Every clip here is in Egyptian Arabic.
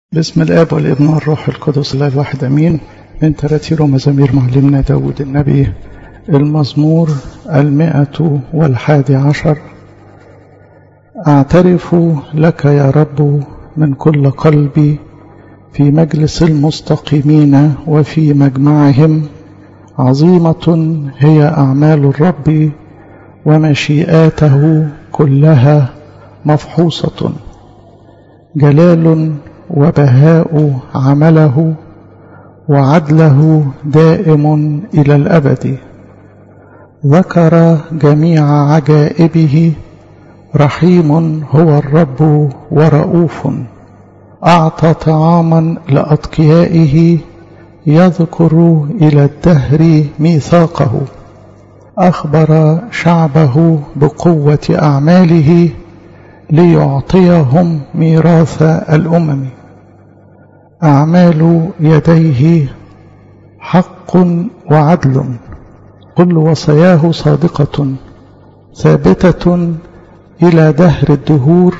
بسم الاب والابن والروح القدس الله الواحد امين من تراتير ومزامير معلمنا داود النبي المزمور المائة والحادي عشر اعترف لك يا رب من كل قلبي في مجلس المستقيمين وفي مجمعهم عظيمة هي أعمال الرب ومشيئاته كلها مفحوصة جلال وبهاء عمله وعدله دائم إلى الأبد ذكر جميع عجائبه رحيم هو الرب ورؤوف أعطى طعاما لأتقيائه يذكر إلى الدهر ميثاقه أخبر شعبه بقوة أعماله ليعطيهم ميراث الأمم أعمال يديه حق وعدل كل وصاياه صادقة ثابتة إلى دهر الدهور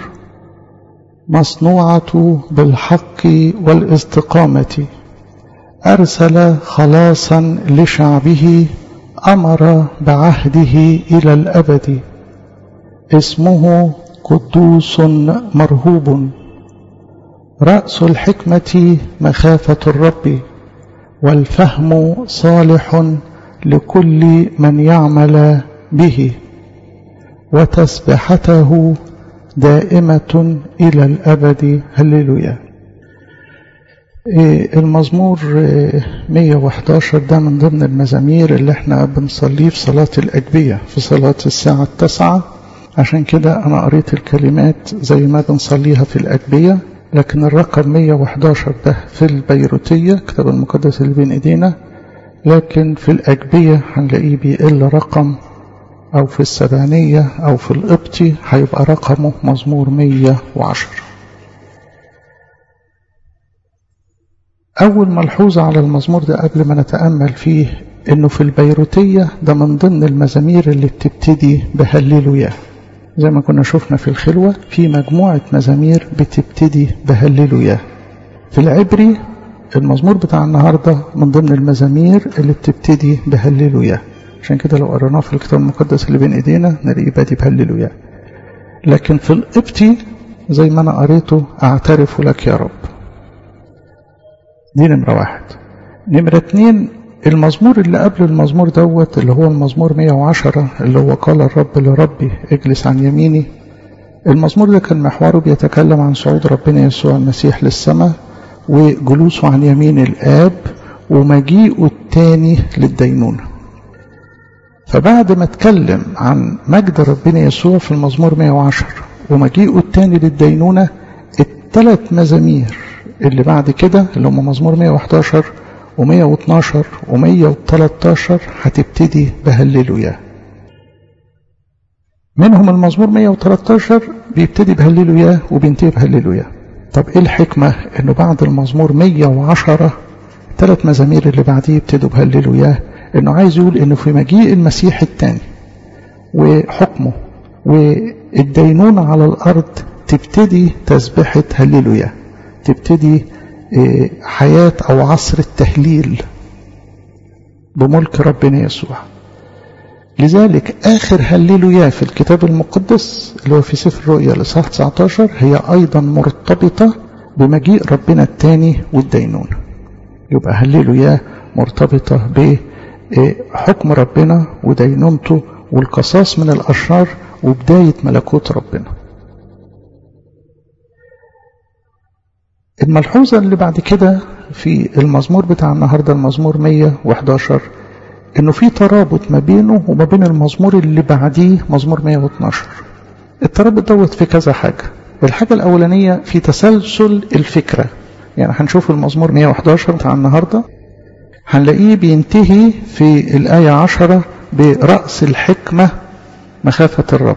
مصنوعة بالحق والاستقامة أرسل خلاصا لشعبه أمر بعهده إلى الأبد اسمه قدوس مرهوب رأس الحكمة مخافة الرب والفهم صالح لكل من يعمل به وتسبحته دائمة إلى الأبد هللويا المزمور 111 ده من ضمن المزامير اللي احنا بنصليه في صلاة الأجبية في صلاة الساعة التاسعة عشان كده أنا قريت الكلمات زي ما بنصليها في الأجبية لكن الرقم 111 ده في البيروتية كتاب المقدس اللي بين ايدينا لكن في الأجبية هنلاقيه بيقل رقم أو في السبانية أو في القبطي هيبقى رقمه مزمور 110 أول ملحوظة على المزمور ده قبل ما نتأمل فيه إنه في البيروتية ده من ضمن المزامير اللي بتبتدي بهللويا زي ما كنا شفنا في الخلوة في مجموعة مزامير بتبتدي بهللويا في العبري المزمور بتاع النهاردة من ضمن المزامير اللي بتبتدي بهللويا عشان كده لو قريناه في الكتاب المقدس اللي بين ايدينا نلاقيه بادي بهللويا لكن في القبطي زي ما انا قريته اعترف لك يا رب دي نمرة واحد نمرة اتنين المزمور اللي قبل المزمور دوت اللي هو المزمور 110 اللي هو قال الرب لربي اجلس عن يميني المزمور ده كان محوره بيتكلم عن صعود ربنا يسوع المسيح للسماء وجلوسه عن يمين الآب ومجيئه التاني للدينونة فبعد ما اتكلم عن مجد ربنا يسوع في المزمور 110 ومجيئه التاني للدينونة الثلاث مزامير اللي بعد كده اللي هم مزمور 111 و112 و113 هتبتدي بهللويا منهم المزمور 113 بيبتدي بهللويا وبينتهي بهللويا طب ايه الحكمة انه بعد المزمور 110 ثلاث مزامير اللي بعديه يبتدوا بهللويا انه عايز يقول انه في مجيء المسيح الثاني وحكمه والدينونة على الارض تبتدي تسبحة هللويا تبتدي حياة أو عصر التهليل بملك ربنا يسوع لذلك آخر هللويا في الكتاب المقدس اللي هو في سفر الرؤيا الإصحاح 19 هي أيضا مرتبطة بمجيء ربنا الثاني والدينونة يبقى هللويا مرتبطة بحكم ربنا ودينونته والقصاص من الأشرار وبداية ملكوت ربنا الملحوظة اللي بعد كده في المزمور بتاع النهاردة المزمور 111 انه في ترابط ما بينه وما بين المزمور اللي بعديه مزمور 112 الترابط دوت في كذا حاجة الحاجة الأولانية في تسلسل الفكرة يعني هنشوف المزمور 111 بتاع النهاردة هنلاقيه بينتهي في الآية 10 برأس الحكمة مخافة الرب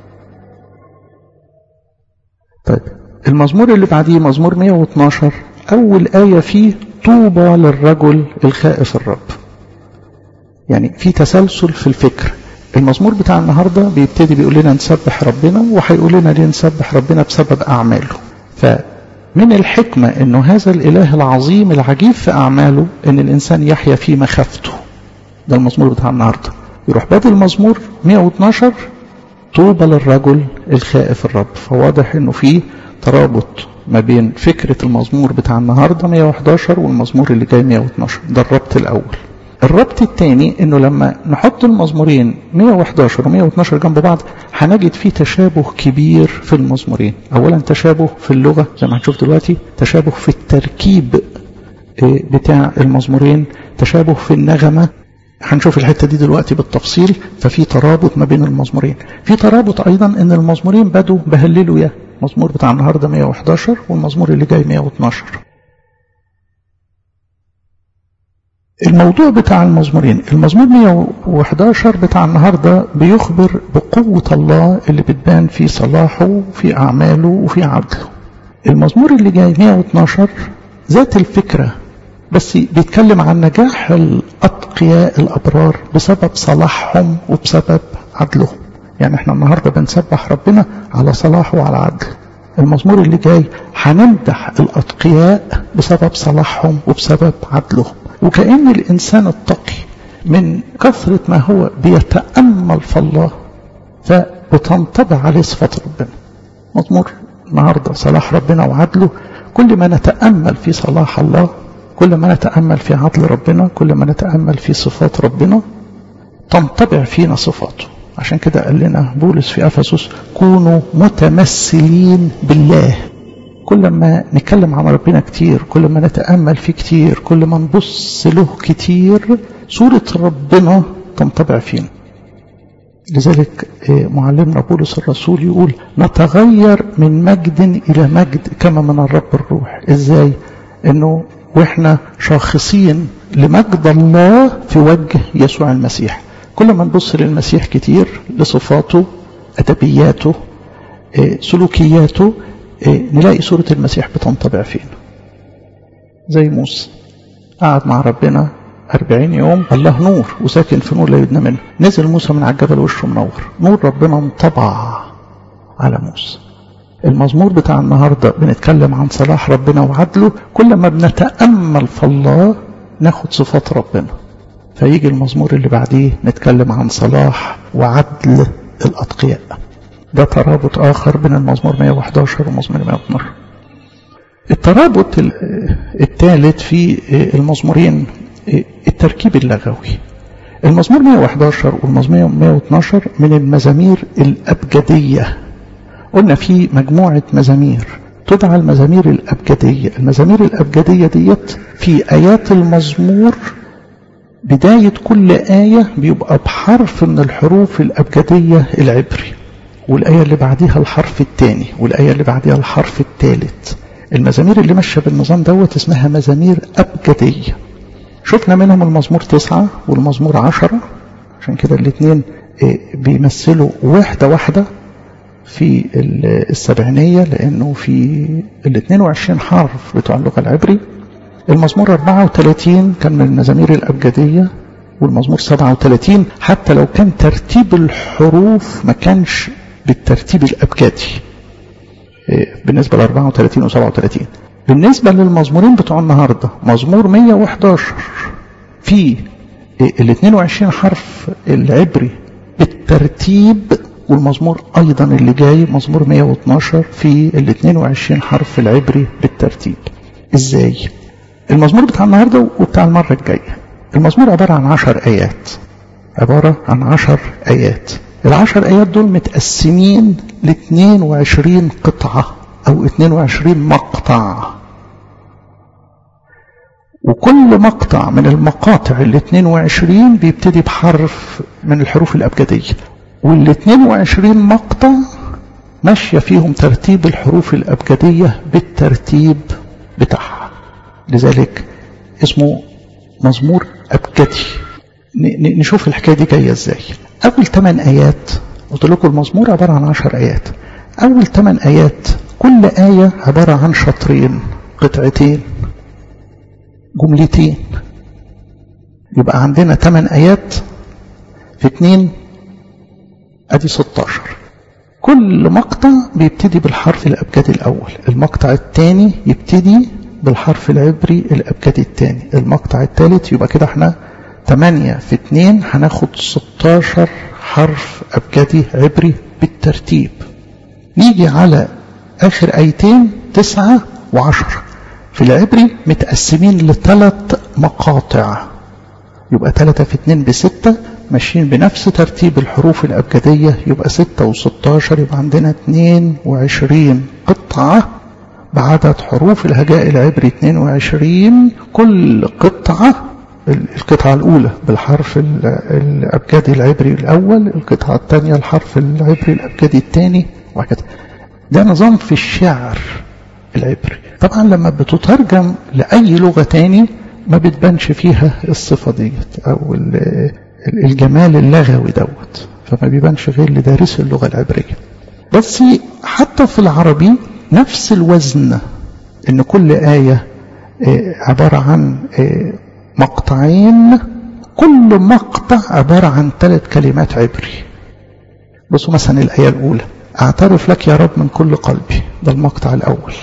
طيب المزمور اللي بعديه مزمور 112 أول آية فيه طوبى للرجل الخائف الرب يعني في تسلسل في الفكر المزمور بتاع النهاردة بيبتدي بيقول لنا نسبح ربنا وهيقول لنا ليه نسبح ربنا بسبب أعماله من الحكمة أنه هذا الإله العظيم العجيب في أعماله أن الإنسان يحيا في مخافته ده المزمور بتاع النهاردة يروح بادئ المزمور 112 طوبى للرجل الخائف الرب فواضح أنه في ترابط ما بين فكرة المزمور بتاع النهاردة 111 والمزمور اللي جاي 112 ده الربط الأول الربط الثاني انه لما نحط المزمورين 111 و112 جنب بعض هنجد فيه تشابه كبير في المزمورين اولا تشابه في اللغة زي ما هنشوف دلوقتي تشابه في التركيب بتاع المزمورين تشابه في النغمة هنشوف الحتة دي دلوقتي بالتفصيل ففي ترابط ما بين المزمورين في ترابط ايضا ان المزمورين بدوا بهللوا يا المزمور بتاع النهارده 111 والمزمور اللي جاي 112 الموضوع بتاع المزمورين المزمور 111 بتاع النهاردة بيخبر بقوة الله اللي بتبان في صلاحه وفي أعماله وفي عدله المزمور اللي جاي 112 ذات الفكرة بس بيتكلم عن نجاح الأتقياء الأبرار بسبب صلاحهم وبسبب عدلهم يعني احنا النهاردة بنسبح ربنا على صلاحه وعلى عدله المزمور اللي جاي هنمدح الأتقياء بسبب صلاحهم وبسبب عدلهم وكأن الإنسان التقي من كثرة ما هو بيتأمل في الله فبتنطبع عليه صفة ربنا مزمور النهاردة صلاح ربنا وعدله كل ما نتأمل في صلاح الله كل ما نتأمل في عدل ربنا كل ما نتأمل في صفات ربنا تنطبع فينا صفاته عشان كده قال لنا بولس في أفسس كونوا متمثلين بالله كل ما نتكلم عن ربنا كتير كل ما نتأمل فيه كتير كل ما نبص له كتير صورة ربنا تنطبع فينا لذلك معلمنا بولس الرسول يقول نتغير من مجد إلى مجد كما من الرب الروح إزاي إنه وإحنا شاخصين لمجد الله في وجه يسوع المسيح كل ما نبص للمسيح كتير لصفاته أدبياته سلوكياته نلاقي صورة المسيح بتنطبع فينا زي موسى قعد مع ربنا أربعين يوم الله نور وساكن في نور لا يدنى منه نزل موسى من على الجبل وشه منور نور ربنا انطبع على موسى المزمور بتاع النهاردة بنتكلم عن صلاح ربنا وعدله كل ما بنتأمل في الله ناخد صفات ربنا فيجي المزمور اللي بعديه نتكلم عن صلاح وعدل الأتقياء ده ترابط آخر بين المزمور 111 والمزمور 112 الترابط الثالث في المزمورين التركيب اللغوي المزمور 111 والمزمور 112 من المزامير الأبجدية قلنا في مجموعة مزامير تدعى المزامير الأبجدية المزامير الأبجدية ديت في آيات المزمور بداية كل آية بيبقى بحرف من الحروف الأبجدية العبري والآية اللي بعديها الحرف الثاني والآية اللي بعديها الحرف الثالث المزامير اللي ماشية بالنظام دوت اسمها مزامير أبجدية شفنا منهم المزمور تسعة والمزمور عشرة عشان كده الاثنين بيمثلوا وحدة واحدة في السبعينية لأنه في ال 22 حرف بتوع اللغة العبري المزمور 34 كان من المزامير الأبجدية والمزمور 37 حتى لو كان ترتيب الحروف ما كانش بالترتيب الأبجدي بالنسبة ل 34 و 37 بالنسبة للمزمورين بتوع النهاردة مزمور 111 في ال 22 حرف العبري بالترتيب والمزمور أيضا اللي جاي مزمور 112 في ال 22 حرف العبري بالترتيب ازاي المزمور بتاع النهاردة وبتاع المرة الجاية المزمور عبارة عن عشر آيات عبارة عن عشر آيات العشر آيات دول متقسمين ل 22 قطعة أو 22 مقطع وكل مقطع من المقاطع ال 22 بيبتدي بحرف من الحروف الأبجدية وال 22 مقطع ماشية فيهم ترتيب الحروف الأبجدية بالترتيب بتاعها لذلك اسمه مزمور أبجدي نشوف الحكاية دي جاية ازاي أول 8 آيات قلت لكم المزمور عبارة عن 10 آيات أول 8 آيات كل آية عبارة عن شطرين قطعتين جملتين يبقى عندنا 8 آيات في 2 ادي 16 كل مقطع بيبتدي بالحرف الأبجدي الأول المقطع الثاني يبتدي بالحرف العبري الأبجدي الثاني المقطع الثالث يبقى كده احنا 8 في 2 هناخد 16 حرف أبجدي عبري بالترتيب نيجي على آخر آيتين تسعة وعشرة في العبري متقسمين لثلاث مقاطع يبقى ثلاثة في اتنين بستة ماشيين بنفس ترتيب الحروف الأبجدية يبقى ستة وستاشر يبقى عندنا اتنين وعشرين قطعة بعدد حروف الهجاء العبري اتنين وعشرين كل قطعة القطعة الأولى بالحرف الأبجدي العبري الأول القطعة الثانية الحرف العبري الأبجدي الثاني وهكذا ده نظام في الشعر العبري طبعا لما بتترجم لأي لغة تاني ما بتبانش فيها الصفة ديت أو الجمال اللغوي دوت فما بيبانش غير لدارس اللغة العبرية بس حتى في العربي نفس الوزن ان كل آية عبارة عن مقطعين كل مقطع عبارة عن ثلاث كلمات عبري بصوا مثلا الآية الأولى أعترف لك يا رب من كل قلبي ده المقطع الأول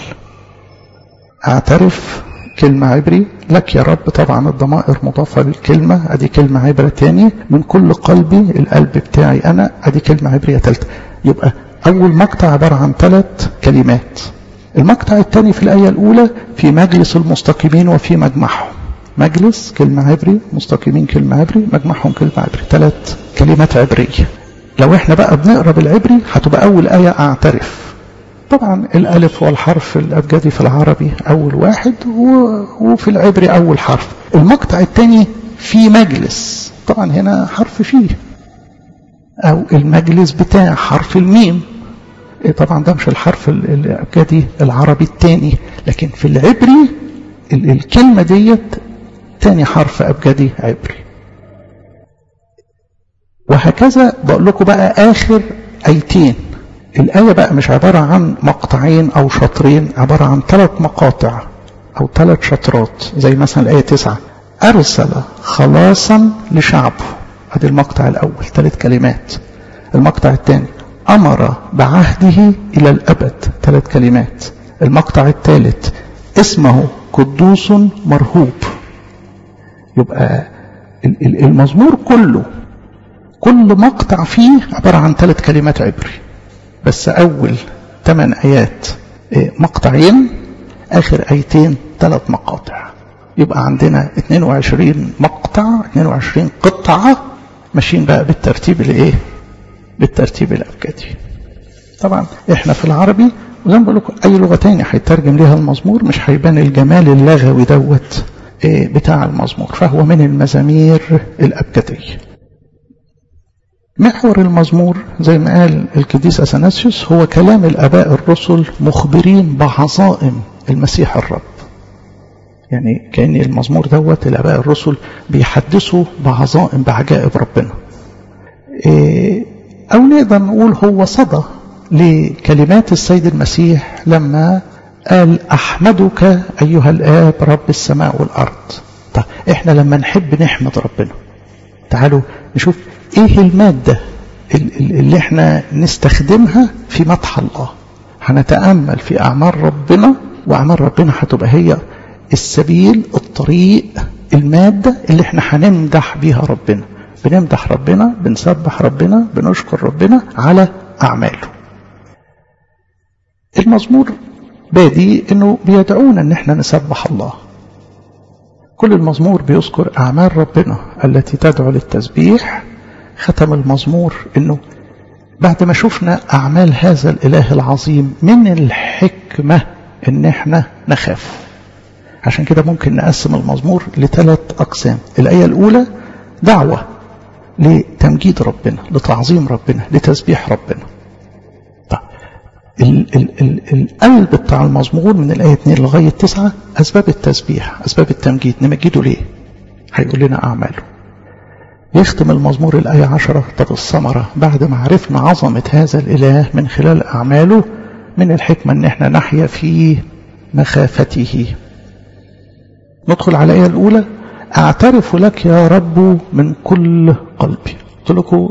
أعترف كلمة عبري لك يا رب طبعا الضمائر مضافة للكلمة أدي كلمة عبرة تاني من كل قلبي القلب بتاعي أنا أدي كلمة عبرية تالتة يبقى أول مقطع عبارة عن ثلاث كلمات المقطع الثاني في الآية الأولى في مجلس المستقيمين وفي مجمعهم مجلس كلمة عبري مستقيمين كلمة عبري مجمعهم كلمة عبري ثلاث كلمات عبرية لو احنا بقى بنقرا بالعبري هتبقى أول آية أعترف طبعا الألف والحرف الأبجدي في العربي أول واحد وفي العبري أول حرف المقطع الثاني في مجلس طبعا هنا حرف فيه أو المجلس بتاع حرف الميم طبعا ده مش الحرف الأبجدي العربي الثاني لكن في العبري الكلمة ديت تاني حرف أبجدي عبري وهكذا بقول لكم بقى آخر آيتين الآية بقى مش عبارة عن مقطعين أو شطرين عبارة عن ثلاث مقاطع أو ثلاث شطرات زي مثلا الآية تسعة أرسل خلاصا لشعبه هذا المقطع الأول ثلاث كلمات المقطع الثاني أمر بعهده إلى الأبد ثلاث كلمات المقطع الثالث اسمه قدوس مرهوب يبقى المزمور كله كل مقطع فيه عبارة عن ثلاث كلمات عبري بس أول ثمان آيات مقطعين آخر آيتين ثلاث مقاطع يبقى عندنا 22 مقطع 22 قطعة ماشيين بقى بالترتيب الايه بالترتيب الأبجدي طبعا احنا في العربي وزي ما بقول لكم اي لغه تانية هيترجم ليها المزمور مش هيبان الجمال اللغوي دوت بتاع المزمور فهو من المزامير الابجديه محور المزمور زي ما قال القديس اثناسيوس هو كلام الاباء الرسل مخبرين بعظائم المسيح الرب يعني كان المزمور دوت الاباء الرسل بيحدثوا بعظائم بعجائب ربنا او نقدر نقول هو صدى لكلمات السيد المسيح لما قال أحمدك أيها الآب رب السماء والأرض طيب إحنا لما نحب نحمد ربنا تعالوا نشوف إيه المادة اللي إحنا نستخدمها في مدح الله هنتأمل في أعمال ربنا وأعمال ربنا هتبقى هي السبيل الطريق المادة اللي إحنا هنمدح بيها ربنا بنمدح ربنا بنسبح ربنا بنشكر ربنا على أعماله المزمور بادي انه بيدعونا ان احنا نسبح الله كل المزمور بيذكر اعمال ربنا التي تدعو للتسبيح ختم المزمور انه بعد ما شفنا اعمال هذا الاله العظيم من الحكمه ان احنا نخاف عشان كده ممكن نقسم المزمور لثلاث اقسام الايه الاولى دعوه لتمجيد ربنا لتعظيم ربنا لتسبيح ربنا ال ال ال القلب بتاع المزمور من الآية 2 لغاية 9 أسباب التسبيح أسباب التمجيد نمجده ليه هيقول لنا أعماله يختم المزمور الآية 10 طب الثمرة بعد ما عرفنا عظمة هذا الإله من خلال أعماله من الحكمة أن احنا نحيا في مخافته ندخل على الآية الأولى أعترف لك يا رب من كل قلبي قلت لكم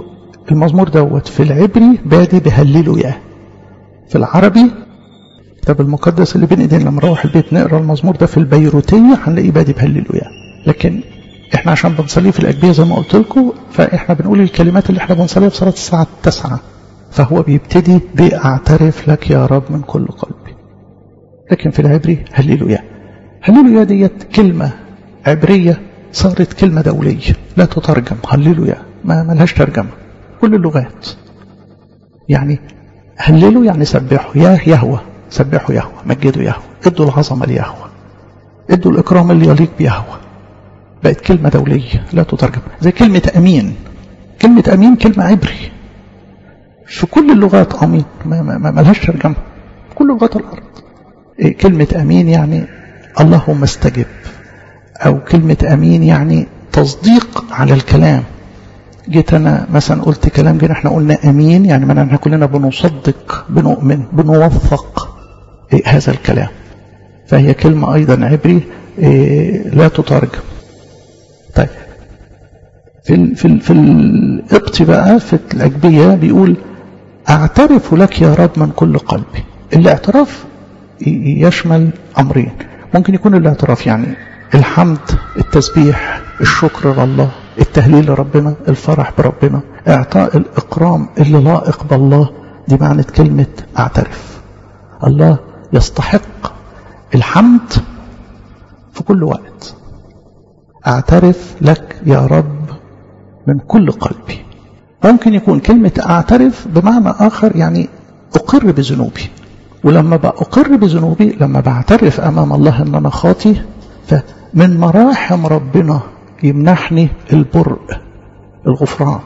المزمور دوت في العبري بادي بهللوا ياه في العربي الكتاب المقدس اللي بين ايدينا لما نروح البيت نقرا المزمور ده في البيروتيه هنلاقيه بادي بهللوا ياه لكن احنا عشان بنصليه في الاجبيه زي ما قلت لكم فاحنا بنقول الكلمات اللي احنا بنصليها في صلاه الساعه 9 فهو بيبتدي باعترف لك يا رب من كل قلبي لكن في العبري هللوا ياه هللوا ياه ديت كلمه عبريه صارت كلمه دوليه لا تترجم هللوا ياه ما ملهاش ترجمه كل اللغات يعني هللوا يعني سبحوا ياه يهوى سبحوا يهوى مجدوا يهوى ادوا العظمه ليهوى ادوا الاكرام اللي يليق بيهوى بقت كلمة دولية لا تترجم زي كلمة أمين كلمة أمين كلمة عبري في كل اللغات أمين ما, ما, ما ملهاش ترجمة كل لغات الأرض إيه كلمة أمين يعني اللهم استجب أو كلمة أمين يعني تصديق على الكلام جيت أنا مثلا قلت كلام جينا احنا قلنا أمين يعني من احنا كلنا بنصدق بنؤمن بنوثق إيه هذا الكلام فهي كلمة أيضا عبري إيه لا تترجم طيب في ال في ال في القبط بقى في الأجبية بيقول أعترف لك يا رب من كل قلبي الاعتراف يشمل أمرين ممكن يكون الاعتراف يعني الحمد التسبيح الشكر لله التهليل لربنا الفرح بربنا اعطاء الإكرام اللي لائق بالله دي معنى كلمة أعترف الله يستحق الحمد في كل وقت أعترف لك يا رب من كل قلبي ممكن يكون كلمة أعترف بمعنى آخر يعني أقر بذنوبي ولما بأقر بذنوبي لما بعترف أمام الله أن أنا خاطي فمن مراحم ربنا يمنحني البرء الغفران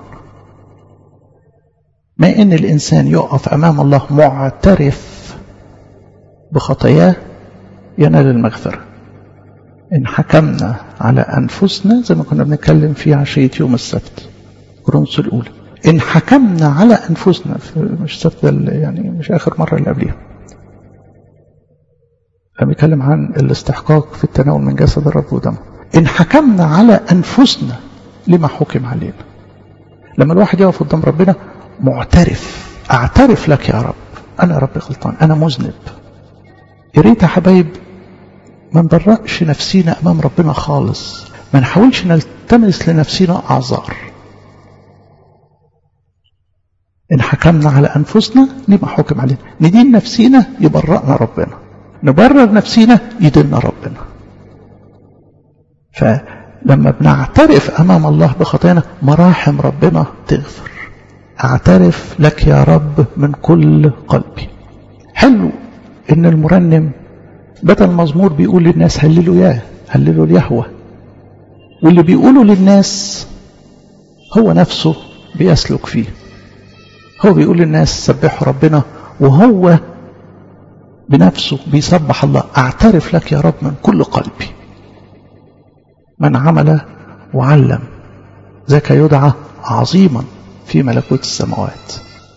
ما إن الإنسان يقف أمام الله معترف بخطاياه ينال المغفرة إن حكمنا على أنفسنا زي ما كنا بنتكلم في عشية يوم السبت كورنثوس الأولى إن حكمنا على أنفسنا مش السبت يعني مش آخر مرة اللي قبليها لما بيتكلم عن الاستحقاق في التناول من جسد الرب ودمه إن حكمنا على أنفسنا لما حكم علينا لما الواحد يقف قدام ربنا معترف أعترف لك يا رب أنا يا رب غلطان أنا مذنب يا ريت يا حبايب ما نبرأش نفسينا أمام ربنا خالص ما نحاولش نلتمس لنفسنا أعذار إن حكمنا على أنفسنا لما حكم علينا ندين نفسينا يبرأنا ربنا نبرر نفسينا يدلنا ربنا فلما بنعترف أمام الله بخطايانا مراحم ربنا تغفر أعترف لك يا رب من كل قلبي حلو إن المرنم بدل مزمور بيقول للناس هللوا ياه هللوا اليهوى واللي بيقوله للناس هو نفسه بيسلك فيه هو بيقول للناس سبحوا ربنا وهو بنفسه بيسبح الله اعترف لك يا رب من كل قلبي من عمل وعلم ذاك يدعى عظيما في ملكوت السماوات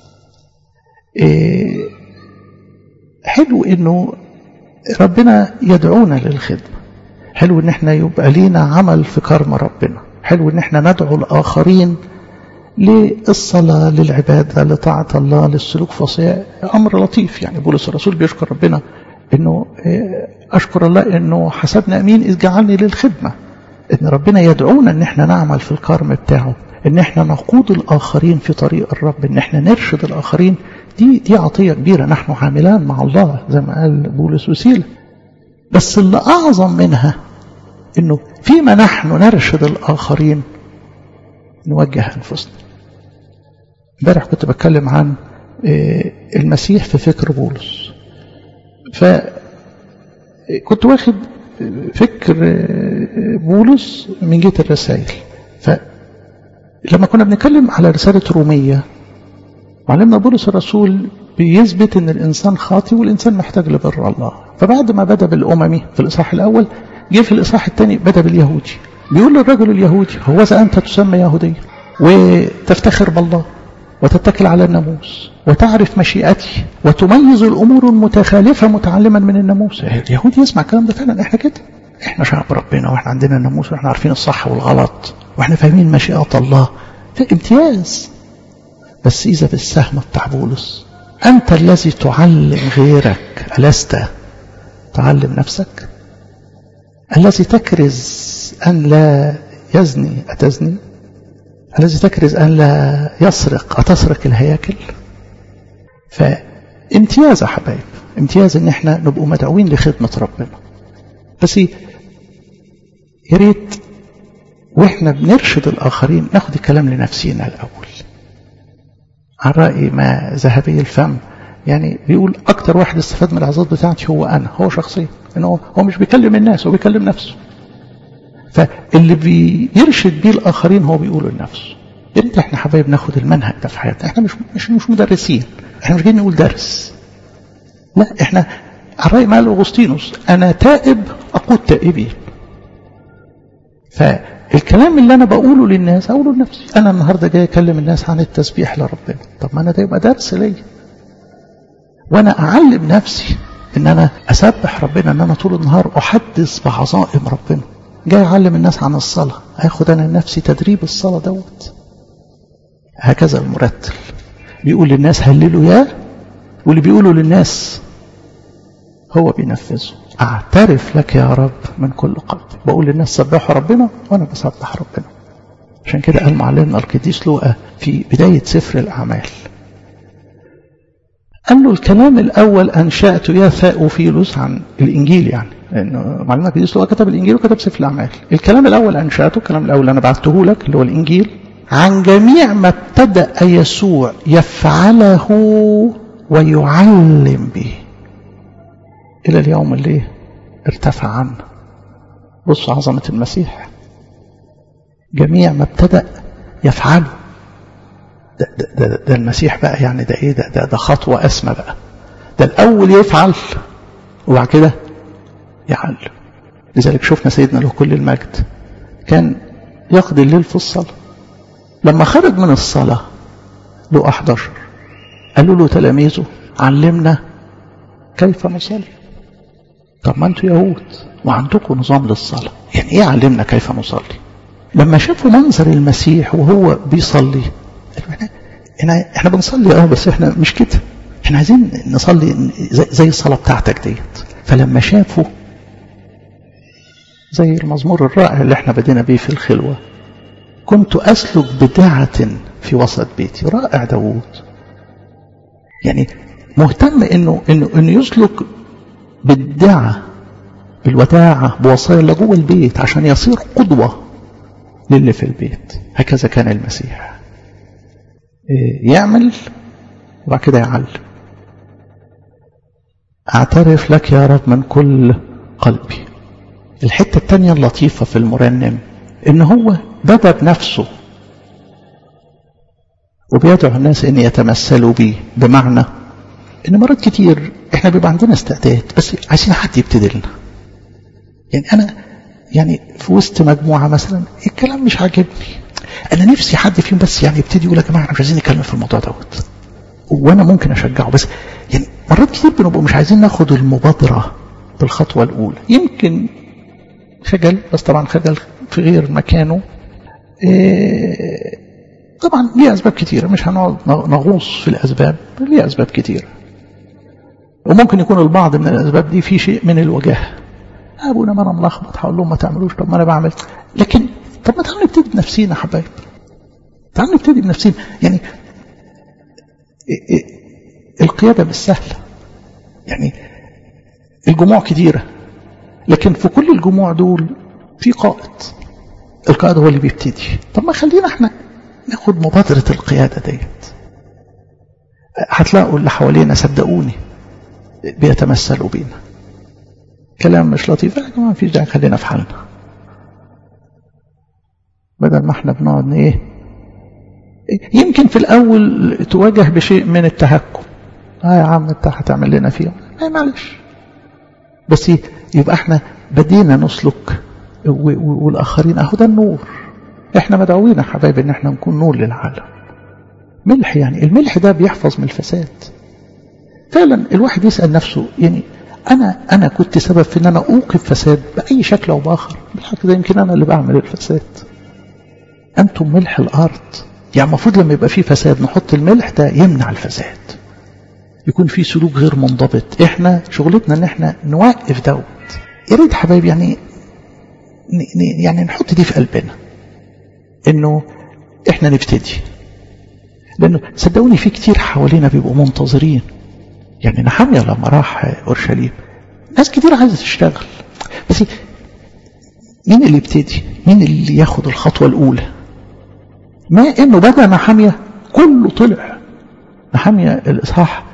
إيه حلو انه ربنا يدعونا للخدمة حلو ان احنا يبقى لينا عمل في كرم ربنا حلو ان احنا ندعو الاخرين للصلاة للعبادة لطاعة الله للسلوك في وصايا أمر لطيف يعني بولس الرسول بيشكر ربنا إنه أشكر الله إنه حسبنا أمين إذ جعلني للخدمة إن ربنا يدعونا إن إحنا نعمل في الكرم بتاعه إن إحنا نقود الآخرين في طريق الرب إن إحنا نرشد الآخرين دي دي عطية كبيرة نحن عاملان مع الله زي ما قال بولس وسيلة بس اللي أعظم منها إنه فيما نحن نرشد الآخرين نوجه أنفسنا امبارح كنت بتكلم عن المسيح في فكر بولس فكنت واخد فكر بولس من جهة الرسائل فلما كنا بنتكلم على رسالة رومية معلمنا بولس الرسول بيثبت ان الانسان خاطي والانسان محتاج لبر الله فبعد ما بدا بالاممي في الاصحاح الاول جه في الاصحاح الثاني بدا باليهودي بيقول للرجل اليهودي هو اذا انت تسمى يهوديا وتفتخر بالله وتتكل على الناموس وتعرف مشيئتي وتميز الامور المتخالفه متعلما من الناموس اليهود يسمع الكلام ده فعلا احنا كده احنا شعب ربنا واحنا عندنا الناموس واحنا عارفين الصح والغلط واحنا فاهمين مشيئه الله في امتياز بس إذا بالسهم بتاع بولس أنت الذي تعلم غيرك ألست تعلم نفسك الذي تكرز أن لا يزني أتزني الذي تكرز أن لا يسرق أتسرق الهياكل فامتياز يا حبايب امتياز ان احنا نبقوا مدعوين لخدمة ربنا بس يا ريت واحنا بنرشد الاخرين ناخد الكلام لنفسينا الاول عن رأي ما ذهبي الفم يعني بيقول اكتر واحد استفاد من العظات بتاعتي هو انا هو شخصيا انه هو مش بيكلم الناس هو بيكلم نفسه فاللي بيرشد بيه الاخرين هو بيقوله لنفسه يا ريت احنا حبايب ناخد المنهج ده في حياتنا احنا مش مش مش مدرسين احنا مش جايين نقول درس لا احنا على رأي ما قال اغسطينوس انا تائب اقود تائبين فالكلام اللي انا بقوله للناس اقوله لنفسي انا النهارده جاي اكلم الناس عن التسبيح لربنا طب ما انا ده يبقى درس ليا وانا اعلم نفسي ان انا اسبح ربنا ان انا طول النهار احدث بعظائم ربنا جاي اعلم الناس عن الصلاه هاخد انا لنفسي تدريب الصلاه دوت هكذا المرتل بيقول للناس هللوا يا واللي بيقولوا للناس هو بينفذه اعترف لك يا رب من كل قلبي بقول للناس سبحوا ربنا وانا بسبح ربنا عشان كده قال معلمنا القديس لوقا في بداية سفر الأعمال قال له الكلام الأول أنشأته يا ثاؤفيلوس عن الإنجيل يعني لأنه معلمنا القديس لوقا كتب الإنجيل وكتب سفر الأعمال الكلام الأول أنشأته الكلام الأول أنا بعته لك اللي هو الإنجيل عن جميع ما ابتدأ يسوع يفعله ويعلم به إلى اليوم اللي ارتفع عنه بصوا عظمة المسيح جميع ما ابتدأ يفعله ده, ده, ده, ده المسيح بقى يعني ده ايه ده, ده, ده خطوة أسمى بقى ده الأول يفعل وبعد كده يعلم لذلك شفنا سيدنا له كل المجد كان يقضي الليل في الصلاة لما خرج من الصلاة له 11 قالوا له تلاميذه علمنا كيف نصلي طب ما انتوا يهود وعندكم نظام للصلاة يعني ايه علمنا كيف نصلي لما شافوا منظر المسيح وهو بيصلي احنا احنا بنصلي اه بس احنا مش كده احنا عايزين نصلي زي, زي الصلاة بتاعتك ديت فلما شافوا زي المزمور الرائع اللي احنا بدينا بيه في الخلوة كنت أسلك بدعة في وسط بيتي رائع داوود يعني مهتم انه انه انه يسلك بالدعة بالوداعة بوصايا اللي جوه البيت عشان يصير قدوة للي في البيت هكذا كان المسيح يعمل وبعد كده يعلم اعترف لك يا رب من كل قلبي الحتة التانية اللطيفة في المرنم ان هو بدا بنفسه وبيدعو الناس ان يتمثلوا بيه بمعنى ان مرات كتير احنا بيبقى عندنا استعداد بس عايزين حد يبتدي لنا يعني انا يعني في وسط مجموعه مثلا الكلام مش عاجبني انا نفسي حد فيهم بس يعني يبتدي يقول يا جماعه احنا مش عايزين نتكلم في الموضوع دوت وانا ممكن اشجعه بس يعني مرات كتير بنبقى مش عايزين ناخد المبادره بالخطوه الاولى يمكن خجل بس طبعا خجل في غير مكانه إيه طبعا ليه اسباب كتيره مش هنقعد نغوص في الاسباب ليه اسباب كتيره وممكن يكون البعض من الاسباب دي في شيء من الوجاهه ابونا ما انا ملخبط هقول لهم ما تعملوش طب ما انا بعمل لكن طب ما تعالوا نبتدي بنفسينا حبايب تعالوا نبتدي بنفسينا يعني إيه إيه القياده مش سهله يعني الجموع كتيره لكن في كل الجموع دول في قائد القائد هو اللي بيبتدي طب ما خلينا احنا ناخد مبادرة القيادة ديت هتلاقوا اللي حوالينا صدقوني بيتمثلوا بينا كلام مش لطيف يا جماعه مفيش داعي خلينا في حالنا بدل ما احنا بنقعد ايه يمكن في الاول تواجه بشيء من التهكم اه يا عم انت هتعمل لنا فيها ايه معلش بس يبقى احنا بدينا نسلك والاخرين اهو ده النور احنا مدعوين يا حبايبي ان احنا نكون نور للعالم ملح يعني الملح ده بيحفظ من الفساد فعلا الواحد يسال نفسه يعني انا انا كنت سبب في ان انا اوقف فساد باي شكل او باخر بالحق ده يمكن انا اللي بعمل الفساد انتم ملح الارض يعني المفروض لما يبقى فيه فساد نحط الملح ده يمنع الفساد يكون في سلوك غير منضبط احنا شغلتنا ان احنا نوقف دوت يا ريت حبايبي يعني يعني نحط دي في قلبنا انه احنا نبتدي لانه صدقوني في كتير حوالينا بيبقوا منتظرين يعني نحمية لما راح اورشليم ناس كتير عايزه تشتغل بس مين اللي يبتدي مين اللي ياخد الخطوه الاولى ما انه بدا نحمية كله طلع نحمية الاصحاح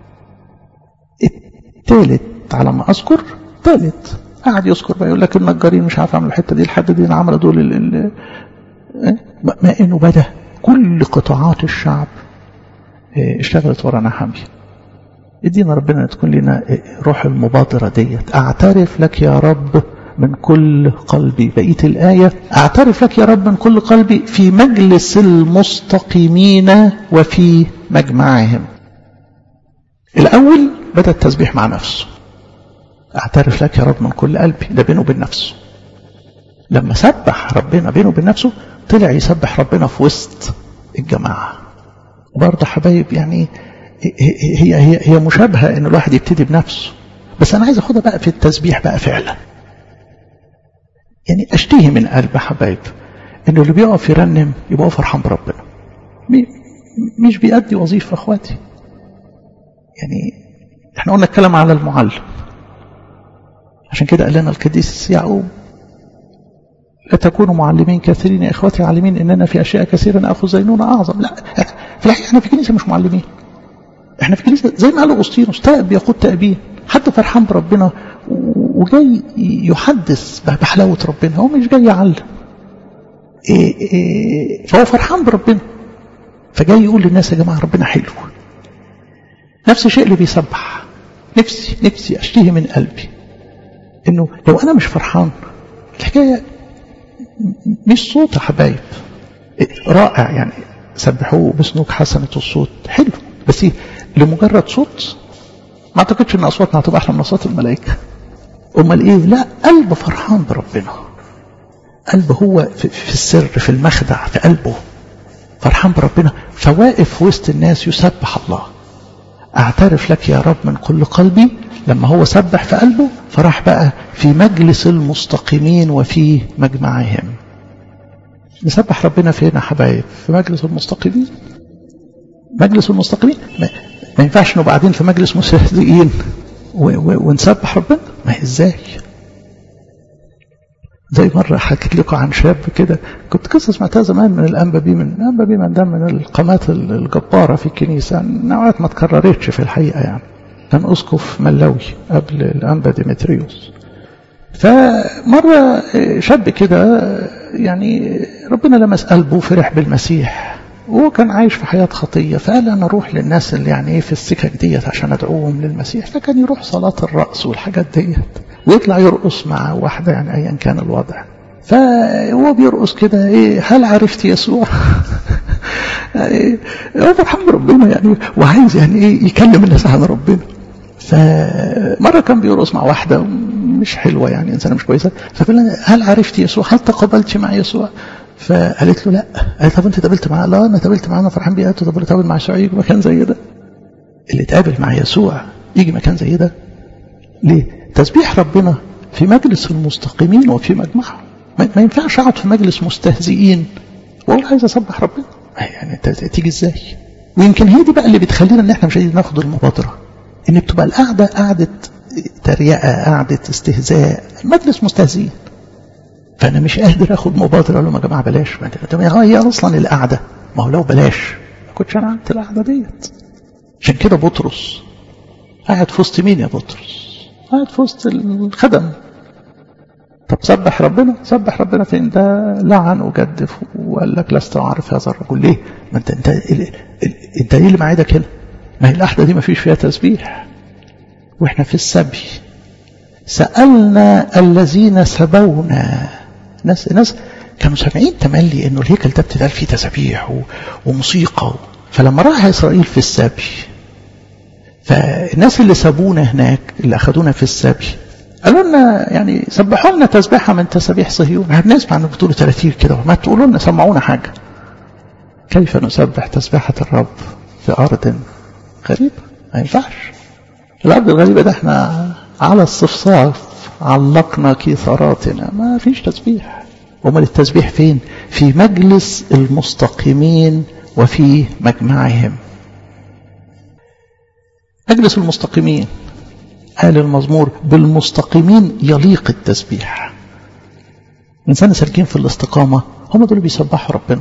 الثالث على ما اذكر ثالث قاعد يذكر بقى يقول لك النجارين مش عارف اعمل الحته دي الحته دي عملوا دول ال ال ما انه بدا كل قطاعات الشعب اشتغلت ورا نحمية ادينا ربنا تكون لنا روح المبادرة ديت اعترف لك يا رب من كل قلبي بقية الآية اعترف لك يا رب من كل قلبي في مجلس المستقيمين وفي مجمعهم الأول بدأ التسبيح مع نفسه اعترف لك يا رب من كل قلبي ده بينه وبين نفسه لما سبح ربنا بينه وبين نفسه طلع يسبح ربنا في وسط الجماعة برضه حبايب يعني هي هي هي مشابهة ان الواحد يبتدي بنفسه بس انا عايز اخدها بقى في التسبيح بقى فعلا يعني اشتهي من قلب حبايب انه اللي بيقف يرنم يبقى فرحان بربنا مش بيأدي وظيفة اخواتي يعني احنا قلنا الكلام على المعلم عشان كده قال لنا القديس يعقوب لا تكونوا معلمين كثيرين يا اخواتي عالمين اننا في اشياء كثيره ناخذ زينون اعظم لا في الحقيقه احنا في كنيسه مش معلمين احنا في كنيسه زي ما قال اغسطينوس تائب يقود تأبين حد فرحان بربنا وجاي يحدث بحلاوه ربنا هو مش جاي يعلم إيه إيه فهو فرحان بربنا فجاي يقول للناس يا جماعه ربنا حلو نفس الشيء اللي بيسبح نفسي نفسي اشتهي من قلبي انه لو انا مش فرحان الحكايه مش صوت يا حبايب رائع يعني سبحوه بسنوك حسنة الصوت حلو بس إيه لمجرد صوت ما اعتقدش ان اصواتنا هتبقى احلى من اصوات الملائكه امال ايه لا قلب فرحان بربنا قلب هو في, في السر في المخدع في قلبه فرحان بربنا فواقف في وسط الناس يسبح الله اعترف لك يا رب من كل قلبي لما هو سبح في قلبه فراح بقى في مجلس المستقيمين وفي مجمعهم نسبح ربنا فين يا حبايب في مجلس المستقيمين مجلس المستقيمين ما, ما ينفعش نبقى قاعدين في مجلس مستهزئين ونسبح ربنا ما هي ازاي زي مرة حكيت لكم عن شاب كده كنت قصة سمعتها زمان من الأنبا بي من الأنبا بي من ده من القامات الجبارة في الكنيسة نوعات ما تكررتش في الحقيقة يعني كان أسقف ملوي قبل الأنبا ديمتريوس فمرة شاب كده يعني ربنا لمس قلبه وفرح بالمسيح وهو كان عايش في حياة خطية فقال أنا أروح للناس اللي يعني إيه في السكك ديت عشان أدعوهم للمسيح فكان يروح صلاة الرأس والحاجات ديت ويطلع يرقص مع واحدة يعني أيا كان الوضع فهو بيرقص كده إيه هل عرفت يسوع؟ يعني هو فرحان بربنا يعني وعايز يعني إيه يكلم الناس عن ربنا فمرة كان بيرقص مع واحدة مش حلوة يعني إنسانة مش كويسة فقال هل عرفت يسوع؟ هل تقابلت مع يسوع؟ فقالت له لا قالت طب انت قابلت معاه لا انا قابلت معاه انا فرحان بيه قالت له طب تقابل مع يسوع يجي مكان زي ده اللي اتقابل مع يسوع يجي مكان زي ده ليه تسبيح ربنا في مجلس المستقيمين وفي مجمعهم ما ينفعش اقعد في مجلس مستهزئين واقول عايز اسبح ربنا يعني انت تيجي ازاي ويمكن هي دي بقى اللي بتخلينا ان احنا مش عايزين ناخد المبادره ان بتبقى القعده قعده تريقه قعده استهزاء مجلس مستهزئين فانا مش قادر اخد مبادره اقول لهم يا جماعه بلاش ما هي اصلا القعده ما هو لو بلاش ما كنتش انا عملت القعده ديت عشان كده بطرس قاعد في وسط مين يا بطرس؟ قاعد في وسط الخدم طب سبح ربنا سبح ربنا فين ده لعن وجدف وقال لك لست اعرف هذا الرجل ليه؟ ما انت انت انت ايه اللي معايدك هنا؟ ما هي القعده دي ما فيش فيها تسبيح واحنا في السبي سالنا الذين سبونا ناس ناس كانوا سامعين تملي انه الهيكل ده بتتقال فيه تسابيح وموسيقى فلما راح اسرائيل في السبي فالناس اللي سابونا هناك اللي اخذونا في السبي قالوا لنا يعني سبحوا لنا تسبيحه من تسابيح صهيون احنا بنسمع انه بتقولوا تراتيل كده ما تقولوا لنا سمعونا حاجه كيف نسبح تسبيحة الرب في أرض غريبة ما ينفعش الأرض الغريبة ده احنا على الصفصاف علقنا كيثاراتنا ما فيش تسبيح امال التسبيح فين في مجلس المستقيمين وفي مجمعهم مجلس المستقيمين قال المزمور بالمستقيمين يليق التسبيح الإنسان سالكين في الاستقامة هم دول بيسبحوا ربنا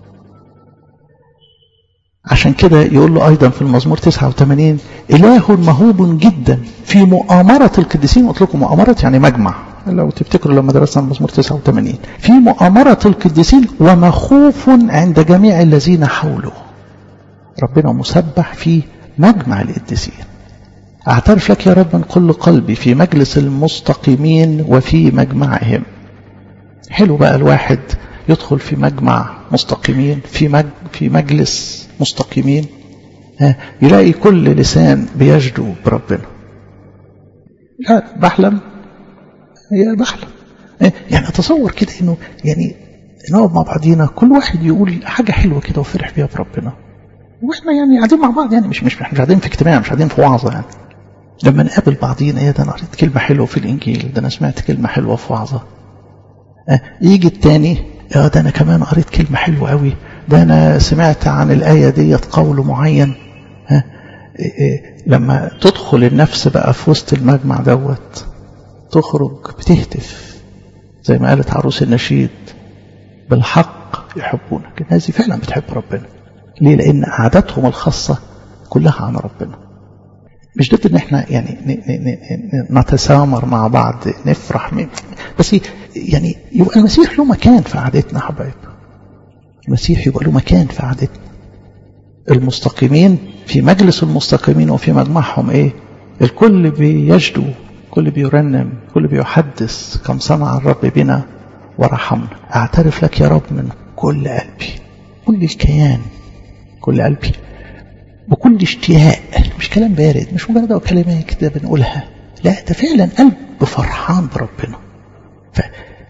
عشان كده يقول له أيضا في المزمور 89 إله مهوب جدا في مؤامرة القديسين قلت لكم مؤامرة يعني مجمع لو تفتكروا لما درسنا المزمور 89 في مؤامرة القديسين ومخوف عند جميع الذين حوله ربنا مسبح في مجمع القديسين أعترف لك يا رب من كل قلبي في مجلس المستقيمين وفي مجمعهم حلو بقى الواحد يدخل في مجمع مستقيمين في مج في مجلس مستقيمين ها يلاقي كل لسان بيجدو بربنا لا بحلم هي بحلم يعني اتصور كده انه يعني نقعد مع بعضينا كل واحد يقول حاجه حلوه كده وفرح بيها بربنا واحنا يعني قاعدين مع بعض يعني مش مش مش قاعدين في اجتماع مش قاعدين في وعظه يعني لما نقابل بعضينا ايه ده انا قريت كلمه حلوه في الانجيل ده انا سمعت كلمه حلوه في وعظه آه يجي التاني اه ده انا كمان قريت كلمه حلوه قوي ده انا سمعت عن الايه ديت قول معين ها إيه إيه لما تدخل النفس بقى في وسط المجمع دوت تخرج بتهتف زي ما قالت عروس النشيد بالحق يحبونك الناس دي فعلا بتحب ربنا ليه لان قعدتهم الخاصه كلها عن ربنا مش ضد ان احنا يعني نتسامر مع بعض نفرح من بس يعني يبقى المسيح له مكان في قعدتنا حبايب المسيح يبقى له مكان في قعدتنا المستقيمين في مجلس المستقيمين وفي مجمعهم ايه الكل بيجدو الكل بيرنم الكل بيحدث كم صنع الرب بنا ورحمنا اعترف لك يا رب من كل قلبي كل الكيان كل قلبي بكل اشتياق مش كلام بارد مش مجرد كلمات كده بنقولها لا ده فعلا قلب فرحان بربنا ف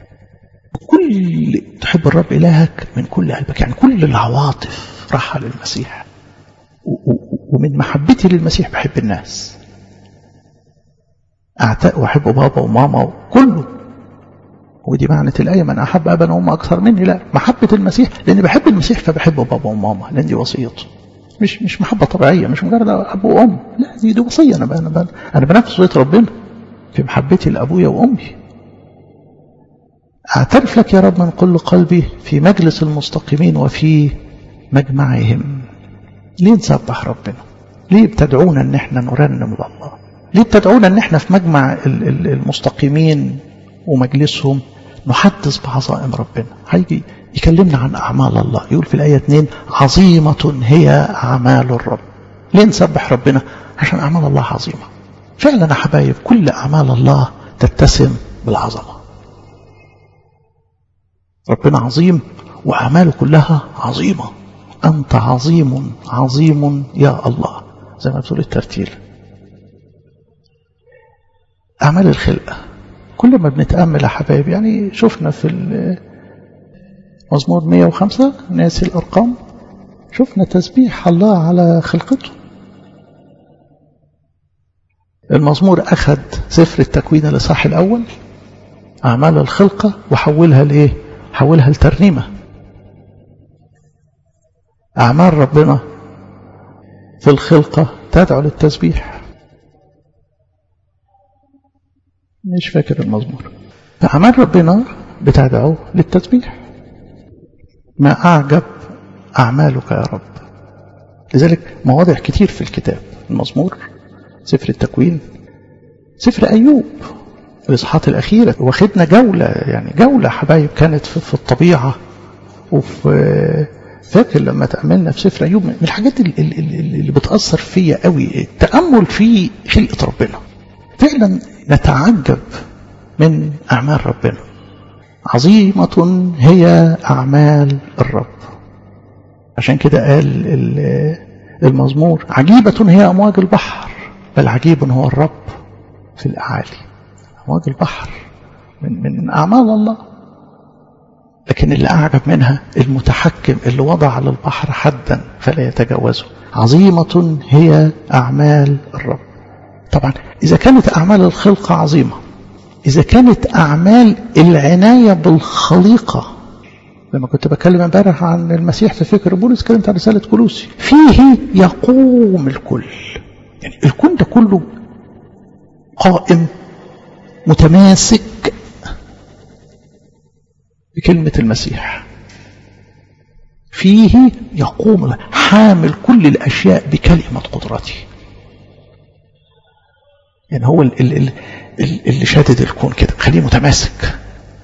كل تحب الرب إلهك من كل قلبك يعني كل العواطف راحة للمسيح ومن محبتي للمسيح بحب الناس أعتق وأحب بابا وماما وكله ودي معنى الآية من أحب أبا وأم أكثر مني لا محبة المسيح لأني بحب المسيح فبحب بابا وماما لأن دي وصيته مش مش محبة طبيعية مش مجرد أب وأم لا دي دي وصية أنا أنا أنا بنفذ وصية ربنا في محبتي لأبويا وأمي أعترف لك يا رب من كل قلبي في مجلس المستقيمين وفي مجمعهم ليه نسبح ربنا ليه بتدعونا ان احنا نرنم لله ليه بتدعونا ان احنا في مجمع المستقيمين ومجلسهم نحدث بعظائم ربنا هيجي يكلمنا عن أعمال الله يقول في الآية 2 عظيمة هي أعمال الرب ليه نسبح ربنا عشان أعمال الله عظيمة فعلا يا حبايب كل أعمال الله تتسم بالعظمة ربنا عظيم وأعماله كلها عظيمة أنت عظيم عظيم يا الله زي ما بتقول الترتيل أعمال الخلقة كل ما بنتأمل يا حبايب يعني شفنا في مزمور 105 ناسي الأرقام شفنا تسبيح الله على خلقته المزمور أخذ سفر التكوين الإصحاح الأول أعمال الخلقة وحولها لإيه؟ حولها لترنيمة أعمال ربنا في الخلقة تدعو للتسبيح مش فاكر المزمور فأعمال ربنا بتدعو للتسبيح ما أعجب أعمالك يا رب لذلك مواضع كتير في الكتاب المزمور سفر التكوين سفر أيوب الإصحاحات الأخيرة واخدنا جولة يعني جولة حبايب كانت في الطبيعة وفي فاكر لما تأملنا في سفر أيوب من الحاجات اللي, اللي بتأثر فيا قوي التأمل في خلقة ربنا فعلا نتعجب من أعمال ربنا عظيمة هي أعمال الرب عشان كده قال المزمور عجيبة هي أمواج البحر بل عجيب هو الرب في الأعالي أمواج البحر من, من أعمال الله لكن اللي أعجب منها المتحكم اللي وضع للبحر حدا فلا يتجاوزه عظيمة هي أعمال الرب طبعا إذا كانت أعمال الخلقة عظيمة إذا كانت أعمال العناية بالخليقة لما كنت بكلم امبارح عن المسيح في فكر بولس كلمت عن رسالة كلوسي فيه يقوم الكل يعني الكون ده كله قائم متماسك بكلمة المسيح فيه يقوم حامل كل الأشياء بكلمة قدرته يعني هو اللي شادد الكون كده خليه متماسك